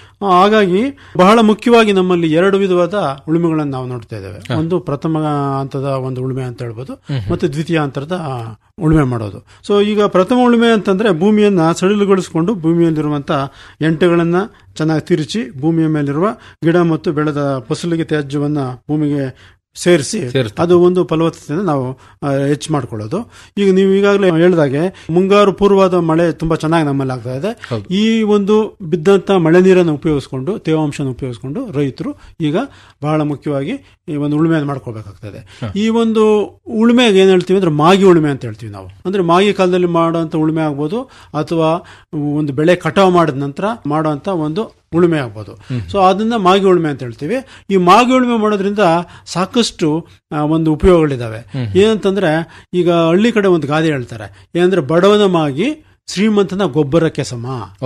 ಹಾಗಾಗಿ ಬಹಳ ಮುಖ್ಯವಾಗಿ ನಮ್ಮಲ್ಲಿ ಎರಡು ವಿಧವಾದ ಉಳುಮೆಗಳನ್ನು ನಾವು ನೋಡ್ತಾ ಇದ್ದೇವೆ ಒಂದು ಪ್ರಥಮ ಹಂತದ ಒಂದು ಉಳುಮೆ ಅಂತ ಹೇಳ್ಬೋದು ಮತ್ತೆ ದ್ವಿತೀಯ ಹಂತದ ಆ, ಉಳುಮೆ ಮಾಡೋದು ಸೊ ಈಗ ಪ್ರಥಮ ಉಳುಮೆ ಅಂತಂದ್ರೆ ಭೂಮಿಯನ್ನ ಸಡಿಲುಗೊಳಿಸಿಕೊಂಡು ಭೂಮಿಯಲ್ಲಿರುವಂತಹ ಎಂಟೆಗಳನ್ನ ಚೆನ್ನಾಗಿ ತಿರುಚಿ ಭೂಮಿಯ ಮೇಲಿರುವ ಗಿಡ ಮತ್ತು ಬೆಳೆದ ಫಸಲಿಗೆ ತ್ಯಾಜ್ಯವನ್ನ ಭೂಮಿಗೆ ಸೇರಿಸಿ ಅದು ಒಂದು ಫಲವತ್ತತೆಯನ್ನು ನಾವು ಆ, ಹೆಚ್ಚು ಮಾಡ್ಕೊಳ್ಳೋದು ಈಗ ನೀವು ಈಗಾಗಲೇ ಹೇಳಿದಾಗೆ ಮುಂಗಾರು ಪೂರ್ವದ ಮಳೆ ತುಂಬಾ ಚೆನ್ನಾಗಿ ನಮ್ಮಲ್ಲಿ ಆಗ್ತಾ ಇದೆ ಈ ಒಂದು ಬಿದ್ದಂತ ಮಳೆ ನೀರನ್ನು ಉಪಯೋಗಿಸಿಕೊಂಡು ತೇವಾಂಶನ ಉಪಯೋಗಿಸಿಕೊಂಡು ರೈತರು ಈಗ ಬಹಳ ಮುಖ್ಯವಾಗಿ ಈ ಒಂದು ಉಳುಮೆಯನ್ನು ಮಾಡ್ಕೋಬೇಕಾಗ್ತದೆ ಈ ಒಂದು ಉಳುಮೆಗೆ ಏನ್ ಹೇಳ್ತೀವಿ ಅಂದ್ರೆ ಮಾಗಿ ಉಳುಮೆ ಅಂತ ಹೇಳ್ತೀವಿ ನಾವು ಅಂದ್ರೆ ಮಾಗಿ ಕಾಲದಲ್ಲಿ ಮಾಡುವಂತ ಉಳುಮೆ ಆಗ್ಬೋದು ಅಥವಾ ಒಂದು ಬೆಳೆ ಕಟಾವು ಮಾಡಿದ ನಂತರ ಮಾಡುವಂತ ಒಂದು ಉಳುಮೆ ಆಗ್ಬೋದು ಸೊ ಅದನ್ನ ಮಾಗಿ ಉಳುಮೆ ಅಂತ ಹೇಳ್ತೀವಿ ಈ ಮಾಗಿ ಉಳುಮೆ ಮಾಡೋದ್ರಿಂದ ಸಾಕಷ್ಟು ಆ, ಒಂದು ಉಪಯೋಗಗಳಿದಾವೆ ಏನಂತಂದ್ರೆ ಈಗ ಹಳ್ಳಿ ಕಡೆ ಒಂದು ಗಾದೆ ಹೇಳ್ತಾರೆ ಏನಂದ್ರೆ ಬಡವನ ಮಾಗಿ ಶ್ರೀಮಂತನ ಗೊಬ್ಬರಕ್ಕೆ ಸಮ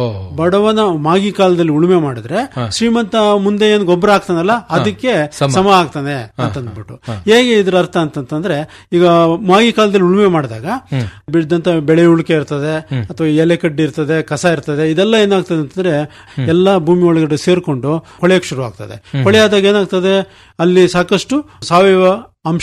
ಬಡವನ ಮಾಗಿ ಕಾಲದಲ್ಲಿ ಉಳುಮೆ ಮಾಡಿದ್ರೆ ಶ್ರೀಮಂತ ಮುಂದೆ ಏನ್ ಗೊಬ್ಬರ ಹಾಕ್ತಾನಲ್ಲ ಅದಕ್ಕೆ ಸಮ ಆಗ್ತಾನೆ ಅಂತಂದ್ಬಿಟ್ಟು ಹೇಗೆ ಇದ್ರ ಅರ್ಥ ಅಂತಂತಂದ್ರೆ ಈಗ ಮಾಗಿ ಕಾಲದಲ್ಲಿ ಉಳುಮೆ ಮಾಡಿದಾಗ ಬಿಡ್ದಂತ ಬೆಳೆ ಉಳಿಕೆ ಇರ್ತದೆ ಅಥವಾ ಎಲೆ ಕಡ್ಡಿ ಇರ್ತದೆ ಕಸ ಇರ್ತದೆ ಇದೆಲ್ಲ ಏನಾಗ್ತದೆ ಅಂತಂದ್ರೆ ಎಲ್ಲ ಭೂಮಿ ಒಳಗಡೆ ಸೇರ್ಕೊಂಡು ಕೊಳೆಯಕ್ಕೆ ಶುರು ಆಗ್ತದೆ ಕೊಳೆ ಆದಾಗ ಏನಾಗ್ತದೆ ಅಲ್ಲಿ ಸಾಕಷ್ಟು ಸಾವಯವ ಅಂಶ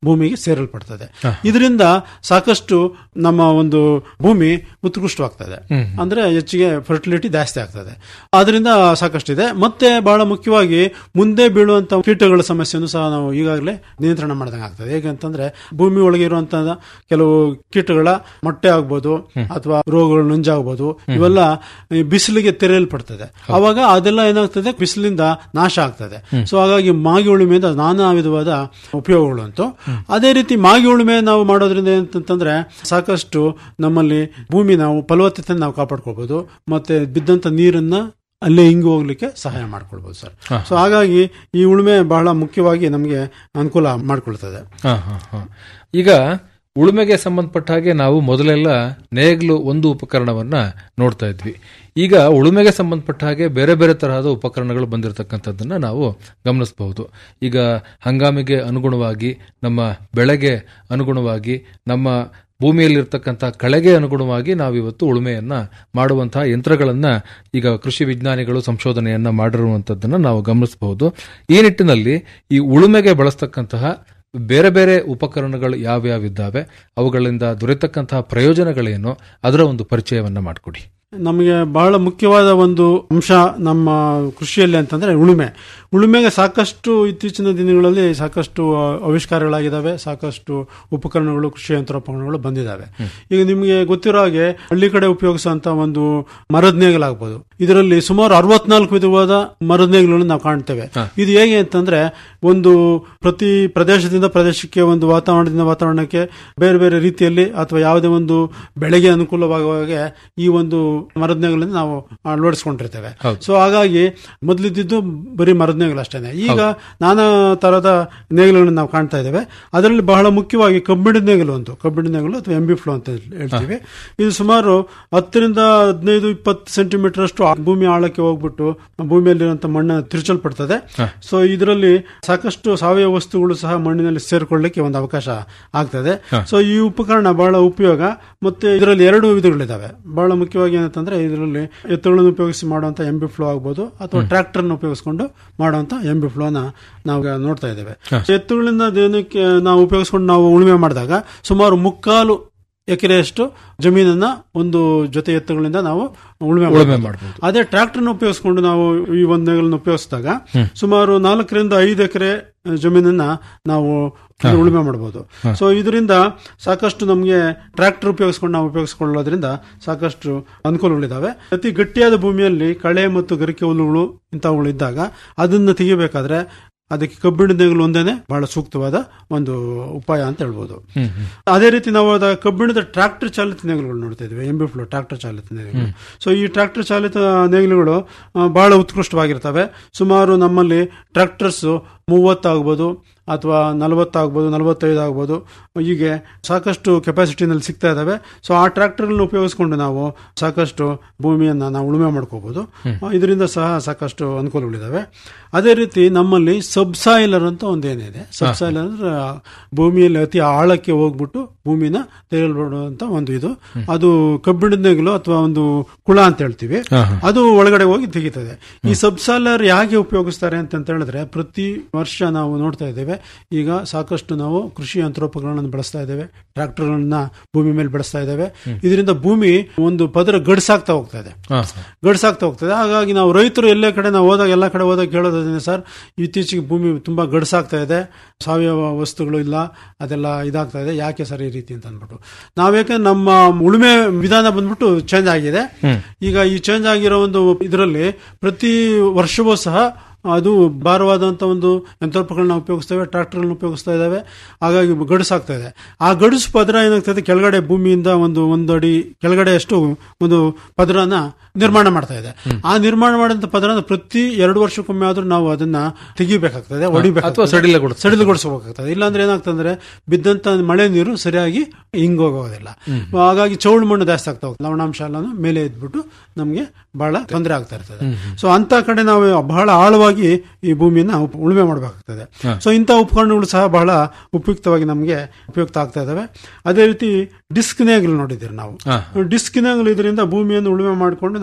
ಭೂಮಿಗೆ ಸೇರಲ್ಪಡ್ತದೆ ಇದರಿಂದ ಸಾಕಷ್ಟು ನಮ್ಮ ಒಂದು ಭೂಮಿ ಉತ್ಕೃಷ್ಟವಾಗ್ತದೆ ಹ್ಮ್. ಅಂದ್ರೆ ಹೆಚ್ಚಿಗೆ ಫರ್ಟಿಲಿಟಿ ಜಾಸ್ತಿ ಆಗ್ತದೆ ಅದರಿಂದ ಸಾಕಷ್ಟಿದೆ ಮತ್ತೆ ಬಹಳ ಮುಖ್ಯವಾಗಿ ಮುಂದೆ ಬೀಳುವಂತ ಕೀಟಗಳ ಸಮಸ್ಯೆಯನ್ನು ಸಹ ನಾವು ಈಗಾಗಲೇ ನಿಯಂತ್ರಣ ಮಾಡಿದಂಗೆ ಆಗ್ತದೆ ಹೇಗಂತಂದ್ರೆ ಭೂಮಿ ಒಳಗೆ ಇರುವಂತಹ ಕೆಲವು ಕೀಟಗಳ ಮೊಟ್ಟೆ ಆಗ್ಬೋದು ಅಥವಾ ರೋಗಗಳು ನಂಜಾಗ್ಬೋದು ಇವೆಲ್ಲ ಈ ಬಿಸಿಲಿಗೆ ತೆರೆಯಲ್ಪಡ್ತದೆ ಅವಾಗ ಅದೆಲ್ಲ ಏನಾಗ್ತದೆ ಬಿಸಿಲಿಂದ ನಾಶ ಆಗ್ತದೆ ಸೊ ಹಾಗಾಗಿ ಮಾಗಿ ಉಳುಮೆಯಿಂದ ನಾನಾ ವಿಧವಾದ ಉಪಯೋಗಗಳು ಅಂತು ಅದೇ ರೀತಿ ಮಾಗಿ ಉಳುಮೆ ನಾವು ಮಾಡೋದ್ರಿಂದ ಏನಂತಂದ್ರೆ ಸಾಕಷ್ಟು ನಮ್ಮಲ್ಲಿ ಭೂಮಿ ನಾವು ಫಲವತ್ತತೆ ನಾವು ಕಾಪಾಡ್ಕೊಳ್ಬಹುದು ಮತ್ತೆ ಬಿದ್ದಂತ ನೀರನ್ನ ಅಲ್ಲೇ ಹಿಂಗು ಹೋಗ್ಲಿಕ್ಕೆ ಸಹಾಯ ಮಾಡ್ಕೊಳ್ಬಹುದು ಸರ್ ಹಾ. ಸೊ ಹಾಗಾಗಿ ಈ ಉಳುಮೆ ಬಹಳ ಮುಖ್ಯವಾಗಿ ನಮಗೆ ಅನುಕೂಲ ಮಾಡ್ಕೊಳ್ತದೆ ಹಾ, ಹಾ, ಹಾ. ಈಗ ಉಳುಮೆಗೆ ಸಂಬಂಧಪಟ್ಟ ಹಾಗೆ ನಾವು ಮೊದಲೆಲ್ಲ ನೇಗ್ಲು ಒಂದು ಉಪಕರಣವನ್ನ ನೋಡ್ತಾ ಇದ್ವಿ ಈಗ ಉಳುಮೆಗೆ ಸಂಬಂಧಪಟ್ಟ ಹಾಗೆ ಬೇರೆ ಬೇರೆ ತರಹದ ಉಪಕರಣಗಳು ಬಂದಿರತಕ್ಕಂಥದ್ದನ್ನ ನಾವು ಗಮನಿಸಬಹುದು ಈಗ ಹಂಗಾಮಿಗೆ ಅನುಗುಣವಾಗಿ ನಮ್ಮ ಬೆಳೆಗೆ ಅನುಗುಣವಾಗಿ ನಮ್ಮ ಭೂಮಿಯಲ್ಲಿರ್ತಕ್ಕಂಥ ಕಳೆಗೆ ಅನುಗುಣವಾಗಿ ನಾವಿವತ್ತು ಉಳುಮೆಯನ್ನ ಮಾಡುವಂತಹ ಯಂತ್ರಗಳನ್ನ ಈಗ ಕೃಷಿ ವಿಜ್ಞಾನಿಗಳು ಸಂಶೋಧನೆಯನ್ನ ಮಾಡಿರುವಂತದ್ದನ್ನ ನಾವು ಗಮನಿಸಬಹುದು ಈ ನಿಟ್ಟಿನಲ್ಲಿ ಈ ಉಳುಮೆಗೆ ಬಳಸ್ತಕ್ಕಂತಹ ಬೇರೆ ಬೇರೆ ಉಪಕರಣಗಳು ಯಾವ್ಯಾವಿದ್ದಾವೆ ಅವುಗಳಿಂದ ದೊರೆತಕ್ಕಂತಹ ಪ್ರಯೋಜನಗಳೇನು ಅದರ ಒಂದು ಪರಿಚಯವನ್ನ ಮಾಡಿಕೊಡಿ ನಮಗೆ ಬಹಳ ಮುಖ್ಯವಾದ ಒಂದು ಅಂಶ ನಮ್ಮ ಕೃಷಿಯಲ್ಲಿ ಅಂತಂದ್ರೆ ಉಳುಮೆ ಉಳುಮೆಗೆ ಸಾಕಷ್ಟು ಇತ್ತೀಚಿನ ದಿನಗಳಲ್ಲಿ ಸಾಕಷ್ಟು ಆವಿಷ್ಕಾರಗಳಾಗಿದ್ದಾವೆ ಸಾಕಷ್ಟು ಉಪಕರಣಗಳು ಕೃಷಿ ಯಂತ್ರೋಪಕರಣಗಳು ಬಂದಿದ್ದಾವೆ ಈಗ ನಿಮಗೆ ಗೊತ್ತಿರೋ ಹಾಗೆ ಹಳ್ಳಿ ಕಡೆ ಉಪಯೋಗಿಸುವಂತ ಒಂದು ಮರದ ನೇಗಿಲಾಗ್ಬೋದು ಇದರಲ್ಲಿ ಸುಮಾರು ಅರವತ್ನಾಲ್ಕು ವಿಧವಾದ ಮರದ ನೇಗಿಲನ್ನು ನಾವು ಕಾಣ್ತೇವೆ ಇದು ಹೇಗೆ ಅಂತಂದ್ರೆ ಒಂದು ಪ್ರತಿ ಪ್ರದೇಶದಿಂದ ಪ್ರದೇಶಕ್ಕೆ ಒಂದು ವಾತಾವರಣದಿಂದ ವಾತಾವರಣಕ್ಕೆ ಬೇರೆ ಬೇರೆ ರೀತಿಯಲ್ಲಿ ಅಥವಾ ಯಾವುದೇ ಒಂದು ಬೆಳೆಗೆ ಅನುಕೂಲವಾಗುವ ಹಾಗೆ ಈ ಒಂದು ಮರದ ನೇಗಿಲನ್ನು ನಾವು ಅಳವಡಿಸ್ಕೊಂಡಿರ್ತೇವೆ ಸೊ ಹಾಗಾಗಿ ಮೊದಲಿದ್ದು ಬರೀ ಮರದ ನೇಗಿಲು ಅಷ್ಟೇನೆ ಈಗ ನಾನಾ ತರಹದ ನೇಗಿಲುಗಳನ್ನು ನಾವು ಕಾಣ್ತಾ ಇದ್ದೇವೆ ಅದರಲ್ಲಿ ಬಹಳ ಮುಖ್ಯವಾಗಿ ಕಬ್ಬಿಣದ ನೇಗಿಲು ಒಂದು ಕಬ್ಬಿಣದ ನೇಗಿಲು ಅಥವಾ ಎಂಬಿ ಫ್ಲೋ ಅಂತ ಹೇಳ್ತೀವಿ ಇದು ಸುಮಾರು ಹತ್ತರಿಂದ ಹದಿನೈದು ಇಪ್ಪತ್ತು ಸೆಂಟಿಮೀಟರ್ ಅಷ್ಟು ಆ ಭೂಮಿ ಆಳಕ್ಕೆ ಹೋಗ್ಬಿಟ್ಟು ಭೂಮಿಯಲ್ಲಿರುವಂತಹ ಮಣ್ಣು ತಿರುಚಲ್ಪಡ್ತದೆ ಸೊ ಇದರಲ್ಲಿ ಸಾಕಷ್ಟು ಸಾವಯವ ವಸ್ತುಗಳು ಸಹ ಮಣ್ಣಿನಲ್ಲಿ ಸೇರ್ಕೊಳ್ಳಿಕ್ಕೆ ಒಂದು ಅವಕಾಶ ಆಗ್ತದೆ ಸೊ ಈ ಉಪಕರಣ ಬಹಳ ಉಪಯೋಗ ಮತ್ತೆ ಇದರಲ್ಲಿ ಎರಡು ವಿಧಗಳಿದ್ದಾವೆ ಬಹಳ ಮುಖ್ಯವಾಗಿ ಏನಂತಂದ್ರೆ ಇದರಲ್ಲಿ ಎತ್ತುಗಳನ್ನು ಉಪಯೋಗಿಸಿ ಮಾಡುವಂತ ಎಂಬಿ ಫ್ಲೋ ಆಗ್ಬೋದು ಅಥವಾ ಟ್ರಾಕ್ಟರ್ ಉಪಯೋಗಿಸಿಕೊಂಡು ಮಾಡುವಂತ ಎಂಬಿ ಫ್ಲೋನ ನಾವು ಈಗ ನೋಡ್ತಾ ಇದ್ದೇವೆ ಎತ್ತುಗಳಿಂದ ದಿನಕ್ಕೆ ನಾವು ಉಪಯೋಗಿಸ್ಕೊಂಡು ನಾವು ಉಳುಮೆ ಮಾಡಿದಾಗ ಸುಮಾರು ಮುಕ್ಕಾಲು ಎಕರೆಯಷ್ಟು ಜಮೀನನ್ನ ಒಂದು ಜೊತೆ ಎತ್ತುಗಳಿಂದ ನಾವು ಉಳುಮೆ ಉಳುಮೆ ಮಾಡ್ಬೋದು. ಅದೇ ಟ್ರಾಕ್ಟರ್ನ ಉಪಯೋಗಿಸ್ಕೊಂಡು ನಾವು ಈ ಒಂದು ನೇಗಿಲನ್ನು ಉಪಯೋಗಿಸಿದಾಗ ಸುಮಾರು ನಾಲ್ಕರಿಂದ ಐದು ಎಕರೆ ಜಮೀನನ್ನ ನಾವು ಇಲ್ಲಿ ಉಳುಮೆ ಮಾಡಬಹುದು ಸೊ ಇದರಿಂದ ಸಾಕಷ್ಟು ನಮಗೆ ಟ್ರಾಕ್ಟರ್ ಉಪಯೋಗಿಸ್ಕೊಂಡು ನಾವು ಉಪಯೋಗಿಸ್ಕೊಳ್ಳೋದ್ರಿಂದ ಸಾಕಷ್ಟು ಅನುಕೂಲಗಳಿದ್ದಾವೆ ಅತಿ ಗಟ್ಟಿಯಾದ ಭೂಮಿಯಲ್ಲಿ ಕಳೆ ಮತ್ತು ಗರಿಕೆ ಹುಲ್ಲುಗಳು ಇಂಥವುಗಳು ಇದ್ದಾಗ ಅದನ್ನ ತೆಗಿಬೇಕಾದ್ರೆ ಅದಕ್ಕೆ ಕಬ್ಬಿಣದ ನೇಗಿಲು ಒಂದೇನೆ ಬಹಳ ಸೂಕ್ತವಾದ ಒಂದು ಉಪಾಯ ಅಂತ ಹೇಳ್ಬೋದು ಅದೇ ರೀತಿ ನಾವು ಅದ ಕಬ್ಬಿಣದ ಟ್ರಾಕ್ಟರ್ ಚಾಲಿತ ನೇಗಿಲುಗಳು ನೋಡ್ತಾ ಇದ್ವಿ ಎಂಬಿ ಫ್ಲೋ ಟ್ರಾಕ್ಟರ್ ಚಾಲಿತ ನೇಗಿಲು ಸೊ ಈ ಟ್ರಾಕ್ಟರ್ ಚಾಲಿತ ನೇಗಿಲುಗಳು ಆ, ಬಹಳ ಉತ್ಕೃಷ್ಟವಾಗಿರ್ತವೆ ಸುಮಾರು ನಮ್ಮಲ್ಲಿ ಟ್ರಾಕ್ಟರ್ಸ್ ಮೂವತ್ತಾಗ್ಬೋದು ಅಥವಾ ನಲವತ್ತಾಗ್ಬೋದು ನಲವತ್ತೈದು ಆಗ್ಬೋದು ಹೀಗೆ ಸಾಕಷ್ಟು ಕೆಪಾಸಿಟಿನಲ್ಲಿ ಸಿಗ್ತಾ ಇದಾವೆ ಸೊ ಆ ಟ್ರಾಕ್ಟರ್ಗಳನ್ನ ಉಪಯೋಗಿಸ್ಕೊಂಡು ನಾವು ಸಾಕಷ್ಟು ಭೂಮಿಯನ್ನ ನಾವು ಉಳುಮೆ ಮಾಡ್ಕೋಬಹುದು ಇದರಿಂದ ಸಹ ಸಾಕಷ್ಟು ಅನುಕೂಲಗಳಿದಾವೆ ಅದೇ ರೀತಿ ನಮ್ಮಲ್ಲಿ ಸಬ್ಸಾಯಿಲರ್ ಅಂತ ಒಂದೇನಿದೆ ಸಬ್ಸಾಯಿಲರ್ ಅಂದ್ರೆ ಆ ಭೂಮಿಯಲ್ಲಿ ಅತಿ ಆಳಕ್ಕೆ ಹೋಗ್ಬಿಟ್ಟು ಭೂಮಿನ ತೆರಲ್ಬಿಡುವಂತ ಒಂದು ಇದು ಅದು ಕಬ್ಬಿಣದ ನೇಗಿಲು ಅಥವಾ ಒಂದು ಕುಳ ಅಂತ ಹೇಳ್ತೀವಿ ಅದು ಒಳಗಡೆ ಹೋಗಿ ತೆಗಿತದೆ ಈ ಸಬ್ಸಾಲರ್ ಯಾಕೆ ಉಪಯೋಗಿಸ್ತಾರೆ ಅಂತ ಹೇಳಿದ್ರೆ ಪ್ರತಿ ವರ್ಷ ನಾವು ನೋಡ್ತಾ ಇದ್ದೇವೆ ಈಗ ಸಾಕಷ್ಟು ನಾವು ಕೃಷಿ ಯಂತ್ರೋಪಕರಣಗಳನ್ನು ಬಳಸ್ತಾ ಇದ್ದೇವೆ ಟ್ರಾಕ್ಟರ್ಗಳನ್ನ ಭೂಮಿ ಮೇಲೆ ಬಳಸ್ತಾ ಇದ್ದೇವೆ ಇದರಿಂದ ಭೂಮಿ ಒಂದು ಪದರ ಗಡ್ಸಾಗ್ತಾ ಹೋಗ್ತಾ ಇದೆ ಗಡ್ಸಾಗ್ತಾ ಹೋಗ್ತದೆ ಹಾಗಾಗಿ ನಾವು ರೈತರು ಎಲ್ಲೇ ಕಡೆ ನಾವು ಹೋದಾಗ ಎಲ್ಲ ಕಡೆ ಹೋದಾಗ ಕೇಳೋದೇನೆ ಸರ್ ಇತ್ತೀಚೆಗೆ ಭೂಮಿ ತುಂಬಾ ಗಡ್ಸಾಗ್ತಾ ಇದೆ ಸಾವಯವ ವಸ್ತುಗಳು ಇಲ್ಲ ಅದೆಲ್ಲ ಇದಾಗ್ತಾ ಇದೆ ಯಾಕೆ ಸರ್ ಈ ರೀತಿ ಅಂತ ಅಂದ್ಬಿಟ್ಟು ನಾವೇಕೆ ನಮ್ಮ ಉಳುಮೆ ವಿಧಾನ ಬಂದ್ಬಿಟ್ಟು ಚೇಂಜ್ ಆಗಿದೆ ಈಗ ಈ ಚೇಂಜ್ ಆಗಿರೋ ಒಂದು ಇದರಲ್ಲಿ ಪ್ರತಿ ವರ್ಷವೂ ಸಹ ಅದು ಭಾರವಾದಂತ ಒಂದು ಯಂತ್ರೋಪಕರಣ ಉಪಯೋಗಿಸ್ತೇವೆ ಟ್ರಾಕ್ಟರ್ಗಳನ್ನ ಉಪಯೋಗಿಸ್ತಾ ಇದ್ದಾವೆ ಹಾಗಾಗಿ ಗಡುಸಾಗ್ತಾ ಇದೆ ಆ ಗಡುಸು ಪದರ ಏನಾಗ್ತದೆ ಕೆಳಗಡೆ ಭೂಮಿಯಿಂದ ಒಂದು ಒಂದು ಅಡಿ ಕೆಳಗಡೆ ಅಷ್ಟು ಒಂದು ಪದರನ ನಿರ್ಮಾಣ ಮಾಡ್ತಾ ಇದೆ ಆ ನಿರ್ಮಾಣ ಮಾಡಿದಂತ ಪದರನ ಪ್ರತಿ ಎರಡು ವರ್ಷಕ್ಕೊಮ್ಮೆ ಆದ್ರೂ ನಾವು ಅದನ್ನ ತೆಗಿಬೇಕಾಗ್ತದೆ ಹೊಡಿಬೇಕು ಅಥವಾ ಸಡಿಲಗೊಳಿಸ್ಬೇಕು. ಸಡಿಲಗೊಳಿಸಬೇಕಾಗ್ತದೆ ಇಲ್ಲಾಂದ್ರೆ ಏನಾಗ್ತಂದ್ರೆ ಬಿದ್ದಂತ ಮಳೆ ನೀರು ಸರಿಯಾಗಿ ಹಿಂಗೋಗೋದಿಲ್ಲ ಹಾಗಾಗಿ ಚೌಳು ಮಣ್ಣು ಜಾಸ್ತಿ ಆಗ್ತಾ ಹೋಗ್ತದೆ ಲವಣಾಂಶ ಎಲ್ಲಾನು ಮೇಲೆ ಎದ್ಬಿಟ್ಟು ನಮ್ಗೆ ಬಹಳ ತೊಂದರೆ ಆಗ್ತಾ ಇರ್ತದೆ ಸೊ ಅಂತ ಕಡೆ ನಾವು ಬಹಳ ಆಳವಾಗಿ ಈ ಭೂಮಿಯನ್ನ ಉಪ್- ಉಳುಮೆ ಮಾಡಬೇಕಾಗ್ತದೆ ಸೊ ಇಂಥ ಉಪಕರಣಗಳು ಸಹ ಬಹಳ ಉಪಯುಕ್ತವಾಗಿ ನಮಗೆ ಉಪಯುಕ್ತ ಆಗ್ತಾ ಇದಾವೆ ಅದೇ ರೀತಿ ಡಿಸ್ಕ್ ನೇಗಿಲು ನೋಡಿದ್ದೀರಿ ನಾವು ಡಿಸ್ಕ್ ನೇಗಿಲು ಇದರಿಂದ ಭೂಮಿಯನ್ನು ಉಳುಮೆ ಮಾಡಿಕೊಂಡು